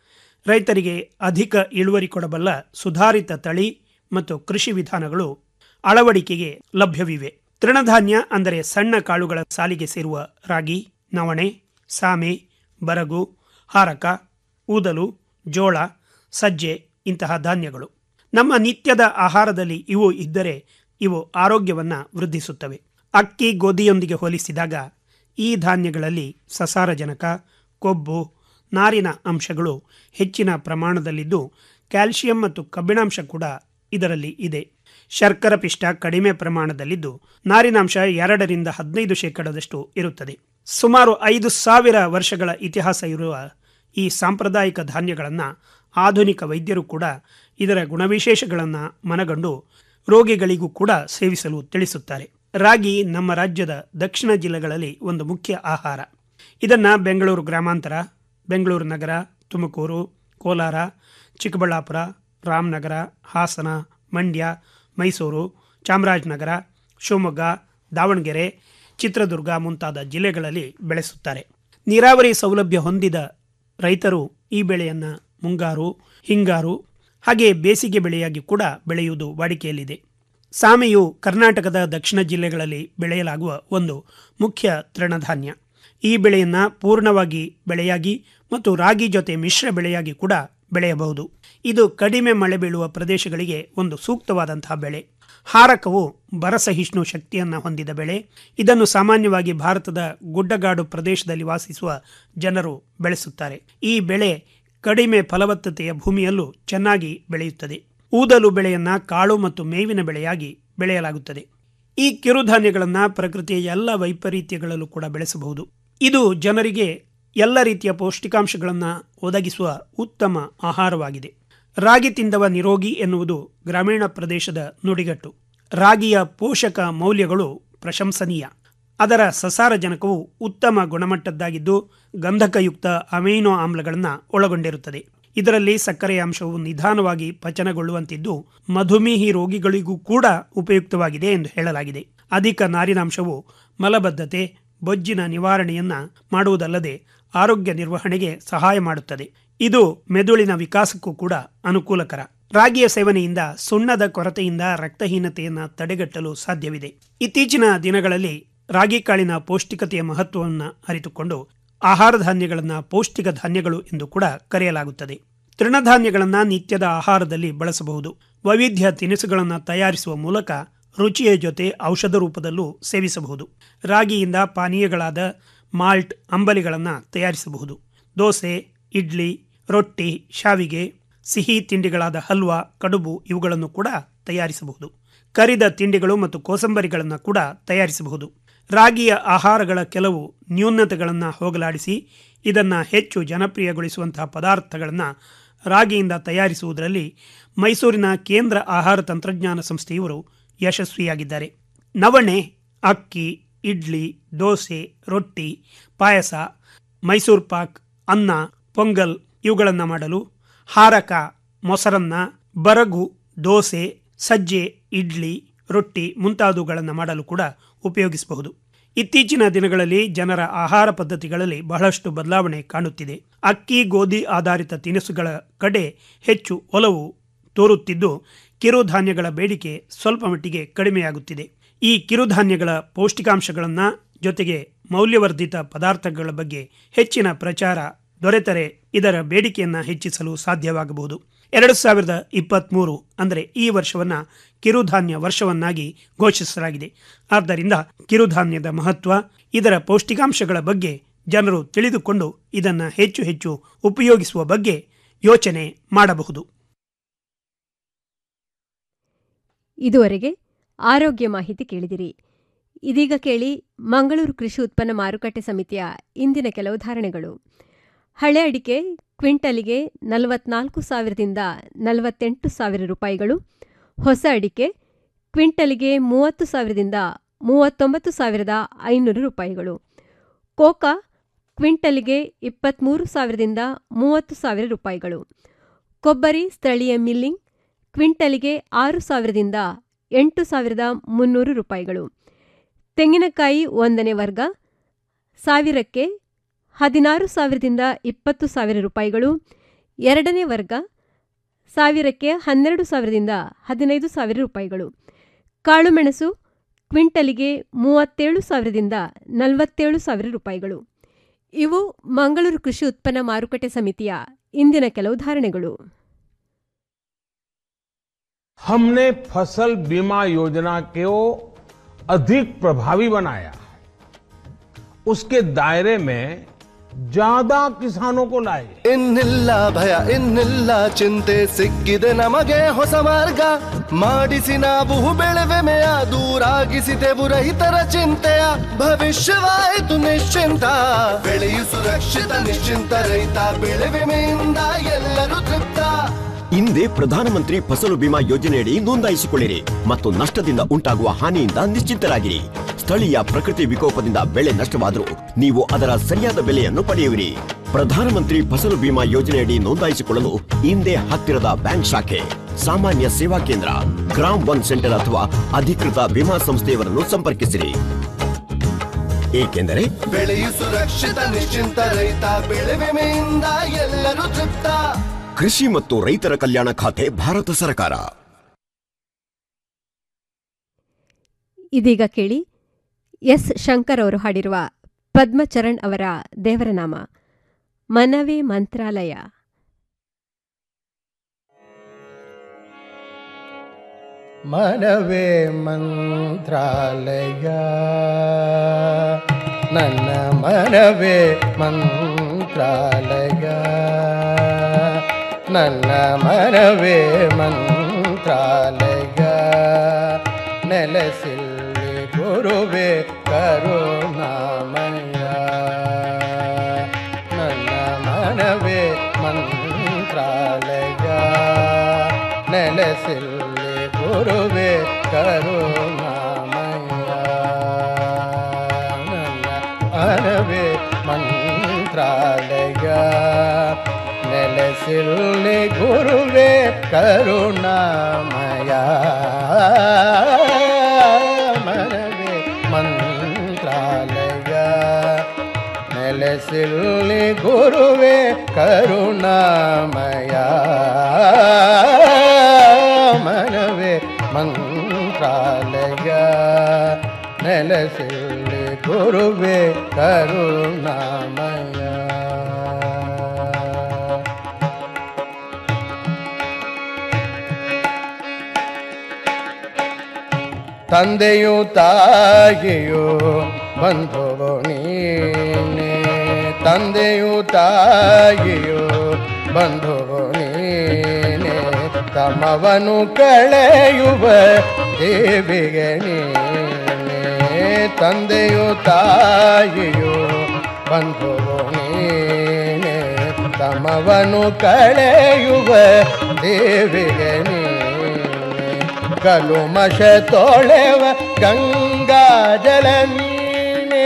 ರೈತರಿಗೆ ಅಧಿಕ ಇಳುವರಿ ಕೊಡಬಲ್ಲ ಸುಧಾರಿತ ತಳಿ ಮತ್ತು ಕೃಷಿ ವಿಧಾನಗಳು ಅಳವಡಿಕೆಗೆ ಲಭ್ಯವಿವೆ ತೃಣಧಾನ್ಯ ಅಂದರೆ ಸಣ್ಣ ಕಾಳುಗಳ ಸಾಲಿಗೆ ಸೇರುವ ರಾಗಿ ನವಣೆ ಸಾಮೆ ಬರಗು ಹಾರಕ ಊದಲು ಜೋಳ ಸಜ್ಜೆ ಇಂತಹ ಧಾನ್ಯಗಳು ನಮ್ಮ ನಿತ್ಯದ ಆಹಾರದಲ್ಲಿ ಇವು ಇದ್ದರೆ ಇವು ಆರೋಗ್ಯವನ್ನು ವೃದ್ಧಿಸುತ್ತವೆ ಅಕ್ಕಿ ಗೋಧಿಯೊಂದಿಗೆ ಹೋಲಿಸಿದಾಗ ಈ ಧಾನ್ಯಗಳಲ್ಲಿ ಸಸಾರಜನಕ ಕೊಬ್ಬು ನಾರಿನ ಅಂಶಗಳು ಹೆಚ್ಚಿನ ಪ್ರಮಾಣದಲ್ಲಿದ್ದು ಕ್ಯಾಲ್ಸಿಯಂ ಮತ್ತು ಕಬ್ಬಿಣಾಂಶ ಕೂಡ ಇದರಲ್ಲಿ ಇದೆ ಶರ್ಕರ ಪಿಷ್ಟ ಕಡಿಮೆ ಪ್ರಮಾಣದಲ್ಲಿದ್ದು ನಾರಿನಾಂಶ ಎರಡರಿಂದ ಹದಿನೈದು ಶೇಕಡದಷ್ಟು ಇರುತ್ತದೆ ಸುಮಾರು ಐದು ಸಾವಿರ ವರ್ಷಗಳ ಇತಿಹಾಸ ಇರುವ ಈ ಸಾಂಪ್ರದಾಯಿಕ ಧಾನ್ಯಗಳನ್ನು ಆಧುನಿಕ ವೈದ್ಯರು ಕೂಡ ಇದರ ಗುಣವಿಶೇಷಗಳನ್ನು ಮನಗಂಡು ರೋಗಿಗಳಿಗೂ ಕೂಡ ಸೇವಿಸಲು ತಿಳಿಸುತ್ತಾರೆ ರಾಗಿ ನಮ್ಮ ರಾಜ್ಯದ ದಕ್ಷಿಣ ಜಿಲ್ಲೆಗಳಲ್ಲಿ ಒಂದು ಮುಖ್ಯ ಆಹಾರ ಇದನ್ನು ಬೆಂಗಳೂರು ಗ್ರಾಮಾಂತರ ಬೆಂಗಳೂರು ನಗರ ತುಮಕೂರು ಕೋಲಾರ ಚಿಕ್ಕಬಳ್ಳಾಪುರ ರಾಮನಗರ ಹಾಸನ ಮಂಡ್ಯ ಮೈಸೂರು ಚಾಮರಾಜನಗರ ಶಿವಮೊಗ್ಗ ದಾವಣಗೆರೆ ಚಿತ್ರದುರ್ಗ ಮುಂತಾದ ಜಿಲ್ಲೆಗಳಲ್ಲಿ ಬೆಳೆಸುತ್ತಾರೆ ನೀರಾವರಿ ಸೌಲಭ್ಯ ಹೊಂದಿದ ರೈತರು ಈ ಬೆಳೆಯನ್ನು ಮುಂಗಾರು ಹಿಂಗಾರು ಹಾಗೆ ಬೇಸಿಗೆ ಬೆಳೆಯಾಗಿ ಕೂಡ ಬೆಳೆಯುವುದು ವಾಡಿಕೆಯಲ್ಲಿದೆ ಸಾಮೆಯು ಕರ್ನಾಟಕದ ದಕ್ಷಿಣ ಜಿಲ್ಲೆಗಳಲ್ಲಿ ಬೆಳೆಯಲಾಗುವ ಒಂದು ಮುಖ್ಯ ತೃಣಧಾನ್ಯ ಈ ಬೆಳೆಯನ್ನು ಪೂರ್ಣವಾಗಿ ಬೆಳೆಯಾಗಿ ಮತ್ತು ರಾಗಿ ಜೊತೆ ಮಿಶ್ರ ಬೆಳೆಯಾಗಿ ಕೂಡ ಬೆಳೆಯಬಹುದು ಇದು ಕಡಿಮೆ ಮಳೆ ಬೀಳುವ ಪ್ರದೇಶಗಳಿಗೆ ಒಂದು ಸೂಕ್ತವಾದಂತಹ ಬೆಳೆ ಹಾರಕವು ಬರಸಹಿಷ್ಣು ಶಕ್ತಿಯನ್ನು ಹೊಂದಿದ ಬೆಳೆ ಇದನ್ನು ಸಾಮಾನ್ಯವಾಗಿ ಭಾರತದ ಗುಡ್ಡಗಾಡು ಪ್ರದೇಶದಲ್ಲಿ ವಾಸಿಸುವ ಜನರು ಬೆಳೆಸುತ್ತಾರೆ ಈ ಬೆಳೆ ಕಡಿಮೆ ಫಲವತ್ತತೆಯ ಭೂಮಿಯಲ್ಲೂ ಚೆನ್ನಾಗಿ ಬೆಳೆಯುತ್ತದೆ ಊದಲು ಬೆಳೆಯನ್ನ ಕಾಳು ಮತ್ತು ಮೇವಿನ ಬೆಳೆಯಾಗಿ ಬೆಳೆಯಲಾಗುತ್ತದೆ ಈ ಕಿರುಧಾನ್ಯಗಳನ್ನು ಪ್ರಕೃತಿಯ ಎಲ್ಲ ವೈಪರೀತ್ಯಗಳಲ್ಲೂ ಕೂಡ ಬೆಳೆಸಬಹುದು ಇದು ಜನರಿಗೆ ಎಲ್ಲ ರೀತಿಯ ಪೌಷ್ಟಿಕಾಂಶಗಳನ್ನು ಒದಗಿಸುವ ಉತ್ತಮ ಆಹಾರವಾಗಿದೆ ರಾಗಿ ತಿಂದವ ನಿರೋಗಿ ಎನ್ನುವುದು ಗ್ರಾಮೀಣ ಪ್ರದೇಶದ ನುಡಿಗಟ್ಟು ರಾಗಿಯ ಪೋಷಕ ಮೌಲ್ಯಗಳು ಪ್ರಶಂಸನೀಯ ಅದರ ಸಸಾರಜನಕವು ಉತ್ತಮ ಗುಣಮಟ್ಟದ್ದಾಗಿದ್ದು ಗಂಧಕಯುಕ್ತ ಅಮೈನೋ ಆಮ್ಲಗಳನ್ನು ಒಳಗೊಂಡಿರುತ್ತದೆ ಇದರಲ್ಲಿ ಸಕ್ಕರೆಯ ಅಂಶವು ನಿಧಾನವಾಗಿ ಪಚನಗೊಳ್ಳುವಂತಿದ್ದು ಮಧುಮೇಹಿ ರೋಗಿಗಳಿಗೂ ಕೂಡ ಉಪಯುಕ್ತವಾಗಿದೆ ಎಂದು ಹೇಳಲಾಗಿದೆ ಅಧಿಕ ನಾರಿನಾಂಶವು ಮಲಬದ್ಧತೆ ಬೊಜ್ಜಿನ ನಿವಾರಣೆಯನ್ನ ಮಾಡುವುದಲ್ಲದೆ ಆರೋಗ್ಯ ನಿರ್ವಹಣೆಗೆ ಸಹಾಯ ಮಾಡುತ್ತದೆ ಇದು ಮೆದುಳಿನ ವಿಕಾಸಕ್ಕೂ ಕೂಡ ಅನುಕೂಲಕರ ರಾಗಿಯ ಸೇವನೆಯಿಂದ ಸುಣ್ಣದ ಕೊರತೆಯಿಂದ ರಕ್ತಹೀನತೆಯನ್ನು ತಡೆಗಟ್ಟಲು ಸಾಧ್ಯವಿದೆ ಇತ್ತೀಚಿನ ದಿನಗಳಲ್ಲಿ ರಾಗಿ ಕಾಳಿನ ಪೌಷ್ಟಿಕತೆಯ ಮಹತ್ವವನ್ನು ಅರಿತುಕೊಂಡು ಆಹಾರ ಧಾನ್ಯಗಳನ್ನು ಪೌಷ್ಟಿಕ ಧಾನ್ಯಗಳು ಎಂದು ಕೂಡ ಕರೆಯಲಾಗುತ್ತದೆ ತೃಣಧಾನ್ಯಗಳನ್ನು ನಿತ್ಯದ ಆಹಾರದಲ್ಲಿ ಬಳಸಬಹುದು ವೈವಿಧ್ಯ ತಿನಿಸುಗಳನ್ನು ತಯಾರಿಸುವ ಮೂಲಕ ರುಚಿಯ ಜೊತೆ ಔಷಧ ರೂಪದಲ್ಲೂ ಸೇವಿಸಬಹುದು ರಾಗಿಯಿಂದ ಪಾನೀಯಗಳಾದ ಮಾಲ್ಟ್ ಅಂಬಲಿಗಳನ್ನು ತಯಾರಿಸಬಹುದು ದೋಸೆ ಇಡ್ಲಿ ರೊಟ್ಟಿ ಶಾವಿಗೆ ಸಿಹಿ ತಿಂಡಿಗಳಾದ ಹಲ್ವಾ ಕಡುಬು ಇವುಗಳನ್ನು ಕೂಡ ತಯಾರಿಸಬಹುದು ಕರಿದ ತಿಂಡಿಗಳು ಮತ್ತು ಕೋಸಂಬರಿಗಳನ್ನು ಕೂಡ ತಯಾರಿಸಬಹುದು ರಾಗಿಯ ಆಹಾರಗಳ ಕೆಲವು ನ್ಯೂನತೆಗಳನ್ನು ಹೋಗಲಾಡಿಸಿ ಇದನ್ನು ಹೆಚ್ಚು ಜನಪ್ರಿಯಗೊಳಿಸುವಂತಹ ಪದಾರ್ಥಗಳನ್ನು ರಾಗಿಯಿಂದ ತಯಾರಿಸುವುದರಲ್ಲಿ ಮೈಸೂರಿನ ಕೇಂದ್ರ ಆಹಾರ ತಂತ್ರಜ್ಞಾನ ಸಂಸ್ಥೆಯವರು ಯಶಸ್ವಿಯಾಗಿದ್ದಾರೆ ನವಣೆ ಅಕ್ಕಿ ಇಡ್ಲಿ ದೋಸೆ ರೊಟ್ಟಿ ಪಾಯಸ ಮೈಸೂರು ಪಾಕ್ ಅನ್ನ ಪೊಂಗಲ್ ಇವುಗಳನ್ನು ಮಾಡಲು ಹಾರಕ ಮೊಸರನ್ನ ಬರಗು ದೋಸೆ ಸಜ್ಜೆ ಇಡ್ಲಿ ರೊಟ್ಟಿ ಮುಂತಾದವುಗಳನ್ನು ಮಾಡಲು ಕೂಡ ಉಪಯೋಗಿಸಬಹುದು ಇತ್ತೀಚಿನ ದಿನಗಳಲ್ಲಿ ಜನರ ಆಹಾರ ಪದ್ಧತಿಗಳಲ್ಲಿ ಬಹಳಷ್ಟು ಬದಲಾವಣೆ ಕಾಣುತ್ತಿದೆ ಅಕ್ಕಿ ಗೋಧಿ ಆಧಾರಿತ ತಿನಿಸುಗಳ ಕಡೆ ಹೆಚ್ಚು ಒಲವು ತೋರುತ್ತಿದ್ದು ಕಿರುಧಾನ್ಯಗಳ ಬೇಡಿಕೆ ಸ್ವಲ್ಪ ಮಟ್ಟಿಗೆ ಕಡಿಮೆಯಾಗುತ್ತಿದೆ ಈ ಕಿರುಧಾನ್ಯಗಳ ಪೌಷ್ಟಿಕಾಂಶಗಳನ್ನು ಜೊತೆಗೆ ಮೌಲ್ಯವರ್ಧಿತ ಪದಾರ್ಥಗಳ ಬಗ್ಗೆ ಹೆಚ್ಚಿನ ಪ್ರಚಾರ ದೊರೆತರೆ ಇದರ ಬೇಡಿಕೆಯನ್ನು ಹೆಚ್ಚಿಸಲು ಸಾಧ್ಯವಾಗಬಹುದು ಎರಡು ಸಾವಿರದ ಇಪ್ಪತ್ತ್ಮೂರು ಅಂದರೆ ಈ ವರ್ಷವನ್ನು ಕಿರುಧಾನ್ಯ ವರ್ಷವನ್ನಾಗಿ ಘೋಷಿಸಲಾಗಿದೆ ಆದ್ದರಿಂದ ಕಿರುಧಾನ್ಯದ ಮಹತ್ವ ಇದರ ಪೌಷ್ಟಿಕಾಂಶಗಳ ಬಗ್ಗೆ ಜನರು ತಿಳಿದುಕೊಂಡು ಇದನ್ನು ಹೆಚ್ಚು ಹೆಚ್ಚು ಉಪಯೋಗಿಸುವ ಬಗ್ಗೆ ಯೋಚನೆ ಮಾಡಬಹುದು ಇದುವರೆಗೆ ಆರೋಗ್ಯ ಮಾಹಿತಿ ಕೇಳಿದಿರಿ ಇದೀಗ ಕೇಳಿ ಮಂಗಳೂರು ಕೃಷಿ ಉತ್ಪನ್ನ ಮಾರುಕಟ್ಟೆ ಸಮಿತಿಯ ಇಂದಿನ ಕೆಲವು ಧಾರಣೆಗಳು ಹಳೆ ಅಡಿಕೆ ಕ್ವಿಂಟಲಿಗೆ ನಲವತ್ನಾಲ್ಕು ಸಾವಿರದಿಂದ ನಲವತ್ತೆಂಟು ಸಾವಿರ ರೂಪಾಯಿಗಳು ಹೊಸ ಅಡಿಕೆ ಕ್ವಿಂಟಲಿಗೆ ಮೂವತ್ತು ಸಾವಿರದಿಂದ ಮೂವತ್ತೊಂಬತ್ತು ಸಾವಿರದ ಐನೂರು ರೂಪಾಯಿಗಳು ಕೋಕಾ ಕ್ವಿಂಟಲಿಗೆ ಇಪ್ಪತ್ತ್ಮೂರು ಸಾವಿರದಿಂದ ಮೂವತ್ತು ಸಾವಿರ ರೂಪಾಯಿಗಳು ಕೊಬ್ಬರಿ ಸ್ಥಳೀಯ ಮಿಲ್ಲಿಂಗ್ ಕ್ವಿಂಟಲಿಗೆ ಆರು ಸಾವಿರದಿಂದ ಎಂಟು ಸಾವಿರದ ಮುನ್ನೂರು ರೂಪಾಯಿಗಳು ತೆಂಗಿನಕಾಯಿ ಒಂದನೇ ವರ್ಗ ಸಾವಿರಕ್ಕೆ ಹದಿನಾರು ಸಾವಿರದಿಂದ ಇಪ್ಪತ್ತು ಸಾವಿರ ರೂಪಾಯಿಗಳು ಎರಡನೇ ವರ್ಗ ಸಾವಿರಕ್ಕೆ ಹನ್ನೆರಡು ಸಾವಿರದಿಂದ ಹದಿನೈದು ಸಾವಿರ ರೂಪಾಯಿಗಳು ಕಾಳುಮೆಣಸು ಕ್ವಿಂಟಲಿಗೆ ಮೂವತ್ತೇಳು ಸಾವಿರದಿಂದ ನಲವತ್ತೇಳು ಸಾವಿರ ರೂಪಾಯಿಗಳು ಇವು ಮಂಗಳೂರು ಕೃಷಿ ಉತ್ಪನ್ನ ಮಾರುಕಟ್ಟೆ ಸಮಿತಿಯ ಇಂದಿನ ಕೆಲವು ಧಾರಣೆಗಳು हमने फसल बीमा योजना को अधिक प्रभावी बनाया उसके दायरे में ज्यादा किसानों को लाए ಇನ್ನಿಲ್ಲ ಭಯ ಇನ್ನಿಲ್ಲ ಚಿಂತೆ ಸಿಕ್ಕಿದೆ ನಮಗೆ ಹೊಸ ಮಾರ್ಗ ಮಾಡಿಸಿ ನಾವು ಬೆಳೆವೆಮೆಯ ದೂರಾಗಿಸಿದೆವು ರೈತರ ಚಿಂತೆಯ ಭವಿಷ್ಯವಾಯಿತು ನಿಶ್ಚಿಂತ ಬೆಳೆಯು ಸುರಕ್ಷಿತ ನಿಶ್ಚಿಂತ ರೈತ ಬೆಳೆ ವಿಮೆಯಿಂದ ಎಲ್ಲರೂ ತೃಪ್ತ ಹಿಂದೆ ಪ್ರಧಾನಮಂತ್ರಿ ಫಸಲು ಬಿಮಾ ಯೋಜನೆಯಡಿ ನೋಂದಾಯಿಸಿಕೊಳ್ಳಿರಿ ಮತ್ತು ನಷ್ಟದಿಂದ ಉಂಟಾಗುವ ಹಾನಿಯಿಂದ ನಿಶ್ಚಿಂತರಾಗಿರಿ ಸ್ಥಳೀಯ ಪ್ರಕೃತಿ ವಿಕೋಪದಿಂದ ಬೆಳೆ ನಷ್ಟವಾದರೂ ನೀವು ಅದರ ಸರಿಯಾದ ಬೆಲೆಯನ್ನು ಪಡೆಯುವಿರಿ ಪ್ರಧಾನಮಂತ್ರಿ ಫಸಲು ಬಿಮಾ ಯೋಜನೆಯಡಿ ನೋಂದಾಯಿಸಿಕೊಳ್ಳಲು ಹಿಂದೆ ಹತ್ತಿರದ ಬ್ಯಾಂಕ್ ಶಾಖೆ ಸಾಮಾನ್ಯ ಸೇವಾ ಕೇಂದ್ರ ಗ್ರಾಮ್ ಒನ್ ಸೆಂಟರ್ ಅಥವಾ ಅಧಿಕೃತ ವಿಮಾ ಸಂಸ್ಥೆಯವರನ್ನು ಸಂಪರ್ಕಿಸಿರಿ ಏಕೆಂದರೆ ಬೆಳೆಯು ಸುರಕ್ಷಿತ ನಿಶ್ಚಿಂತ ರೈತ ಬೆಳೆ ವಿಮೆಯಿಂದ ಎಲ್ಲರೂ ತೃಪ್ತ ಕೃಷಿ ಮತ್ತು ರೈತರ ಕಲ್ಯಾಣ ಖಾತೆ ಭಾರತ ಸರ್ಕಾರ ಇದೀಗ ಕೇಳಿ ಎಸ್ ಶಂಕರ್ ಅವರು ಹಾಡಿರುವ ಪದ್ಮಚರಣ್ ಅವರ ದೇವರ ನಾಮ ಮನವೇ ಮಂತ್ರಾಲಯ ಮನವೇ ಮಂತ್ರಾಲಯ ನನ್ನ ಮನವೇ ಮಂತ್ರಾಲಯ ನನ್ನ ಮನವೇ ಮಂತ್ರಾಲಯ ನೆಲೆಸಿಲ್ಲಿ ಗುರುವೇ ಕರುಣಾಮಯ ನನ್ನ ಮನವೇ ಮಂತ್ರಾಲಯ ನೆಲೆಸಿಲ್ಲಿ ಗುರುವೇ ಕರುಣಾಮಯ ನನ್ನ ಮನವೇ ಮಂತ್ರಾಲಯ ನೆಲೆಸಿಲ್ಲಿ ಗುರುವೇ ಕರುಣಾಮಯ ಮನವೇ ಮಂತ್ರಾಲಯ ನೆಲೆಸಿಲ್ಲಿ ಗುರುವೇ ಕರುಣಾಮಯ ಮನವೇ ಮಂತ್ರಾಲಯ ನೆಲೆಸಿಲ್ಲಿ ಗುರುವೇ ಕರುಣಾಮಯ ತಂದೆಯು ತಾಯಿಯು ಬಂಧುವು ನೀನೆ ತಂದೆಯು ತಾಯಿಯು ಬಂಧುವು ನೀನೆ ತಮವನು ಕಳೆಯುವ ದೇವಿಗೆ ನೀನೆ ತಂದೆಯು ತಾಯಿಯು ಬಂಧುವು ನೀನೆ ತಮವನು ಕಳೆಯುವ ದೇವಿಗೆ ನೀನೆ ಕಲುಮಶ ತೊಳೆವ ಗಂಗಾ ಜಲ ನೀನೆ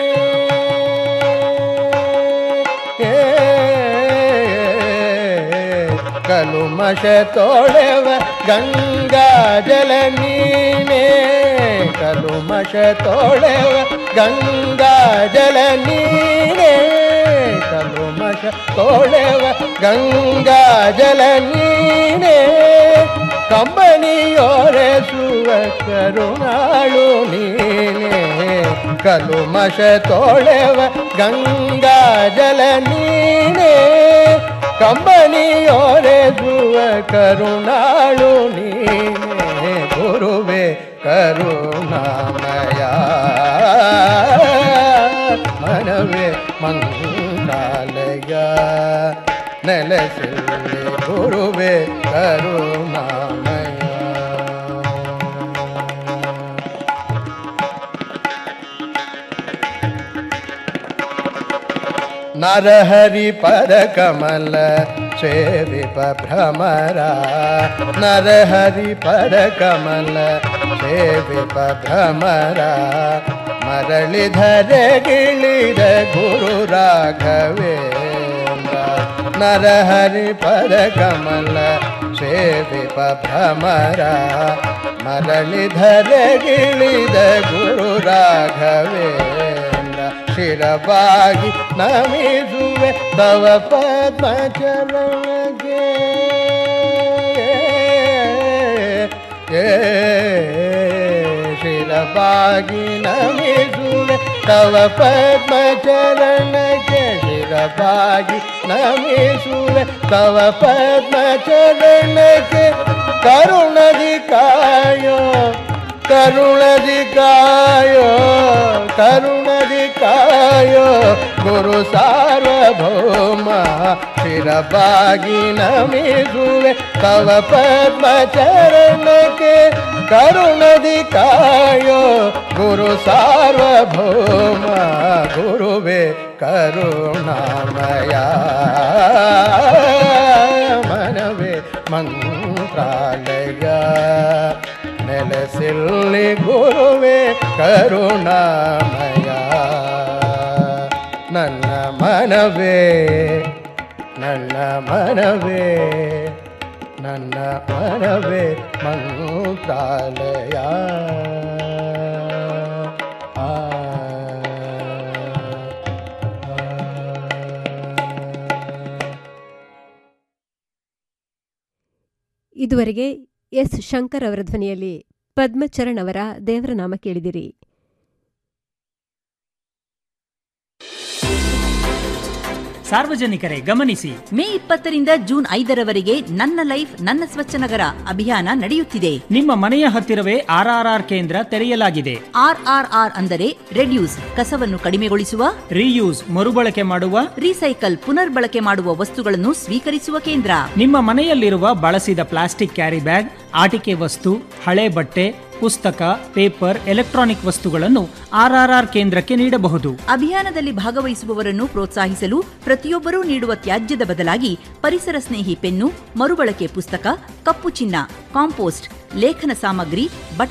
ಕಲುಮಶ ತೊಳೆವ ಗಂಗಾ ಜಲ ನೀನೆ ಕಲುಮಶ ತೊಳೆವ ಗಂಗಾ ಜಲ ನೀನೆ ಕಲುಮಶ ತೊಳೆವ ಗಂಗಾ ಜಲ ನೀನೆ ಕಂಬನಿಯೋರೆಸುವ ಕರುಣಾಳು ನೀನೆ ಕಲುಮಶ ತೊಳೆವ ಗಂಗಾ ಜಲ ನೀನೆ ಕಂಬನಿಯೋರೆಸುವ ಕರುಣಾಳು ನೀನೆ ಗುರುವೇ ಕರುಣಾಮಯ ಮನವೇ ಮಂತ್ರಾಲಯ ನೆಲೆಸಿಲ್ಲಿ ಗುರುವೇ ಕರುಣಾಮಯ ನರಹರಿ ಪರ ಕಮಲ ಸೇವಿಪ ಭ್ರಮರ ನರಹರಿ ಪರ ಕಮಲ ಸೇವಿಪ ಭ್ರಮರ ಮರಳಿಧರೆಗಿಳಿದ ಗುರು ರಾಘವೇಂದ್ರ ನರಹರಿ ಪರ ಕಮಲ ಸೇವಿಪ ಭ್ರಮರ ಮರಳಿಧರೆಗಿಳಿದ ಗುರು ರಾಘವೇಂದ್ರ ಶಿರವಾಗಿ ನಮಿಸುವೆ ತವ ಪದ್ಮಚರಣಗೆ ಏ ಶಿರವಾಗಿ ನಮಿಸುವೆ ತವ ಪದ್ಮಚರಣಗೆ ಶಿರವಾಗಿ ನಮಿಸುವೆ ತವ ಪದ್ಮಚರಣಗೆ ಕರುಣದಿ ಕಾಯೋ ಕರುಣದಿ ಕಾಯೋ ಕರುಣದಿ ಕಾಯೋ ಗುರು ಸಾರ್ವಭೌಮ ಶಿರಬಾಗಿ ನಮಿಸುವೆ ತವ ಪದ್ಮಚರಣಕ್ಕೆ ಕರುಣದಿ ಕಾಯೋ ಗುರು ಸಾರ್ವಭೌಮ ಗುರುವೇ ಕರುಣಾಮಯ ಮನವೇ ಮಂತ್ರಾಲಯ ನೆಲೆಸಿಲ್ಲಿ ಗುರುವೇ ಕರುಣಾಮಯ ನನ್ನ ಮನವೇ ನನ್ನ ಮನವೇ ನನ್ನ ಮನವೇ ಮಂತ್ರಾಲಯ ಆ ಇದುವರೆಗೆ ಎಸ್ ಶಂಕರ್ ಅವರ ಧ್ವನಿಯಲ್ಲಿ ಪದ್ಮಚರಣ್ ಅವರ ದೇವರ ನಾಮ ಕೇಳಿದಿರಿ ಸಾರ್ವಜನಿಕರೇ ಗಮನಿಸಿ ಮೇ ಇಪ್ಪತ್ತರಿಂದ ಜೂನ್ ಐದರವರೆಗೆ ನನ್ನ ಲೈಫ್ ನನ್ನ ಸ್ವಚ್ಛ ನಗರ ಅಭಿಯಾನ ನಡೆಯುತ್ತಿದೆ ನಿಮ್ಮ ಮನೆಯ ಹತ್ತಿರವೇ ಆರ್ಆರ್ಆರ್ ಕೇಂದ್ರ ತೆರೆಯಲಾಗಿದೆ ಆರ್ಆರ್ಆರ್ ಅಂದರೆ ರೆಡ್ಯೂಸ್ ಕಸವನ್ನು ಕಡಿಮೆಗೊಳಿಸುವ ರೀಯೂಸ್ ಮರುಬಳಕೆ ಮಾಡುವ ರೀಸೈಕಲ್ ಪುನರ್ಬಳಕೆ ಮಾಡುವ ವಸ್ತುಗಳನ್ನು ಸ್ವೀಕರಿಸುವ ಕೇಂದ್ರ ನಿಮ್ಮ ಮನೆಯಲ್ಲಿರುವ ಬಳಸಿದ ಪ್ಲಾಸ್ಟಿಕ್ ಕ್ಯಾರಿ ಬ್ಯಾಗ್ ಆಟಿಕೆ ವಸ್ತು ಹಳೆ ಬಟ್ಟೆ ಪುಸ್ತಕ ಪೇಪರ್ ಎಲೆಕ್ಟ್ರಾನಿಕ್ ವಸ್ತುಗಳನ್ನು ಆರ್ಆರ್ಆರ್ ಕೇಂದ್ರಕ್ಕೆ ನೀಡಬಹುದು ಅಭಿಯಾನದಲ್ಲಿ ಭಾಗವಹಿಸುವವರನ್ನು ಪ್ರೋತ್ಸಾಹಿಸಲು ಪ್ರತಿಯೊಬ್ಬರೂ ನೀಡುವ ತ್ಯಾಜ್ಯದ ಬದಲಾಗಿ ಪರಿಸರ ಸ್ನೇಹಿ ಪೆನ್ನು ಮರುಬಳಕೆ ಪುಸ್ತಕ ಕಪ್ಪು ಚಿನ್ನ ಕಾಂಪೋಸ್ಟ್ ಲೇಖನ ಸಾಮಗ್ರಿ ಬಟ್ಟೆ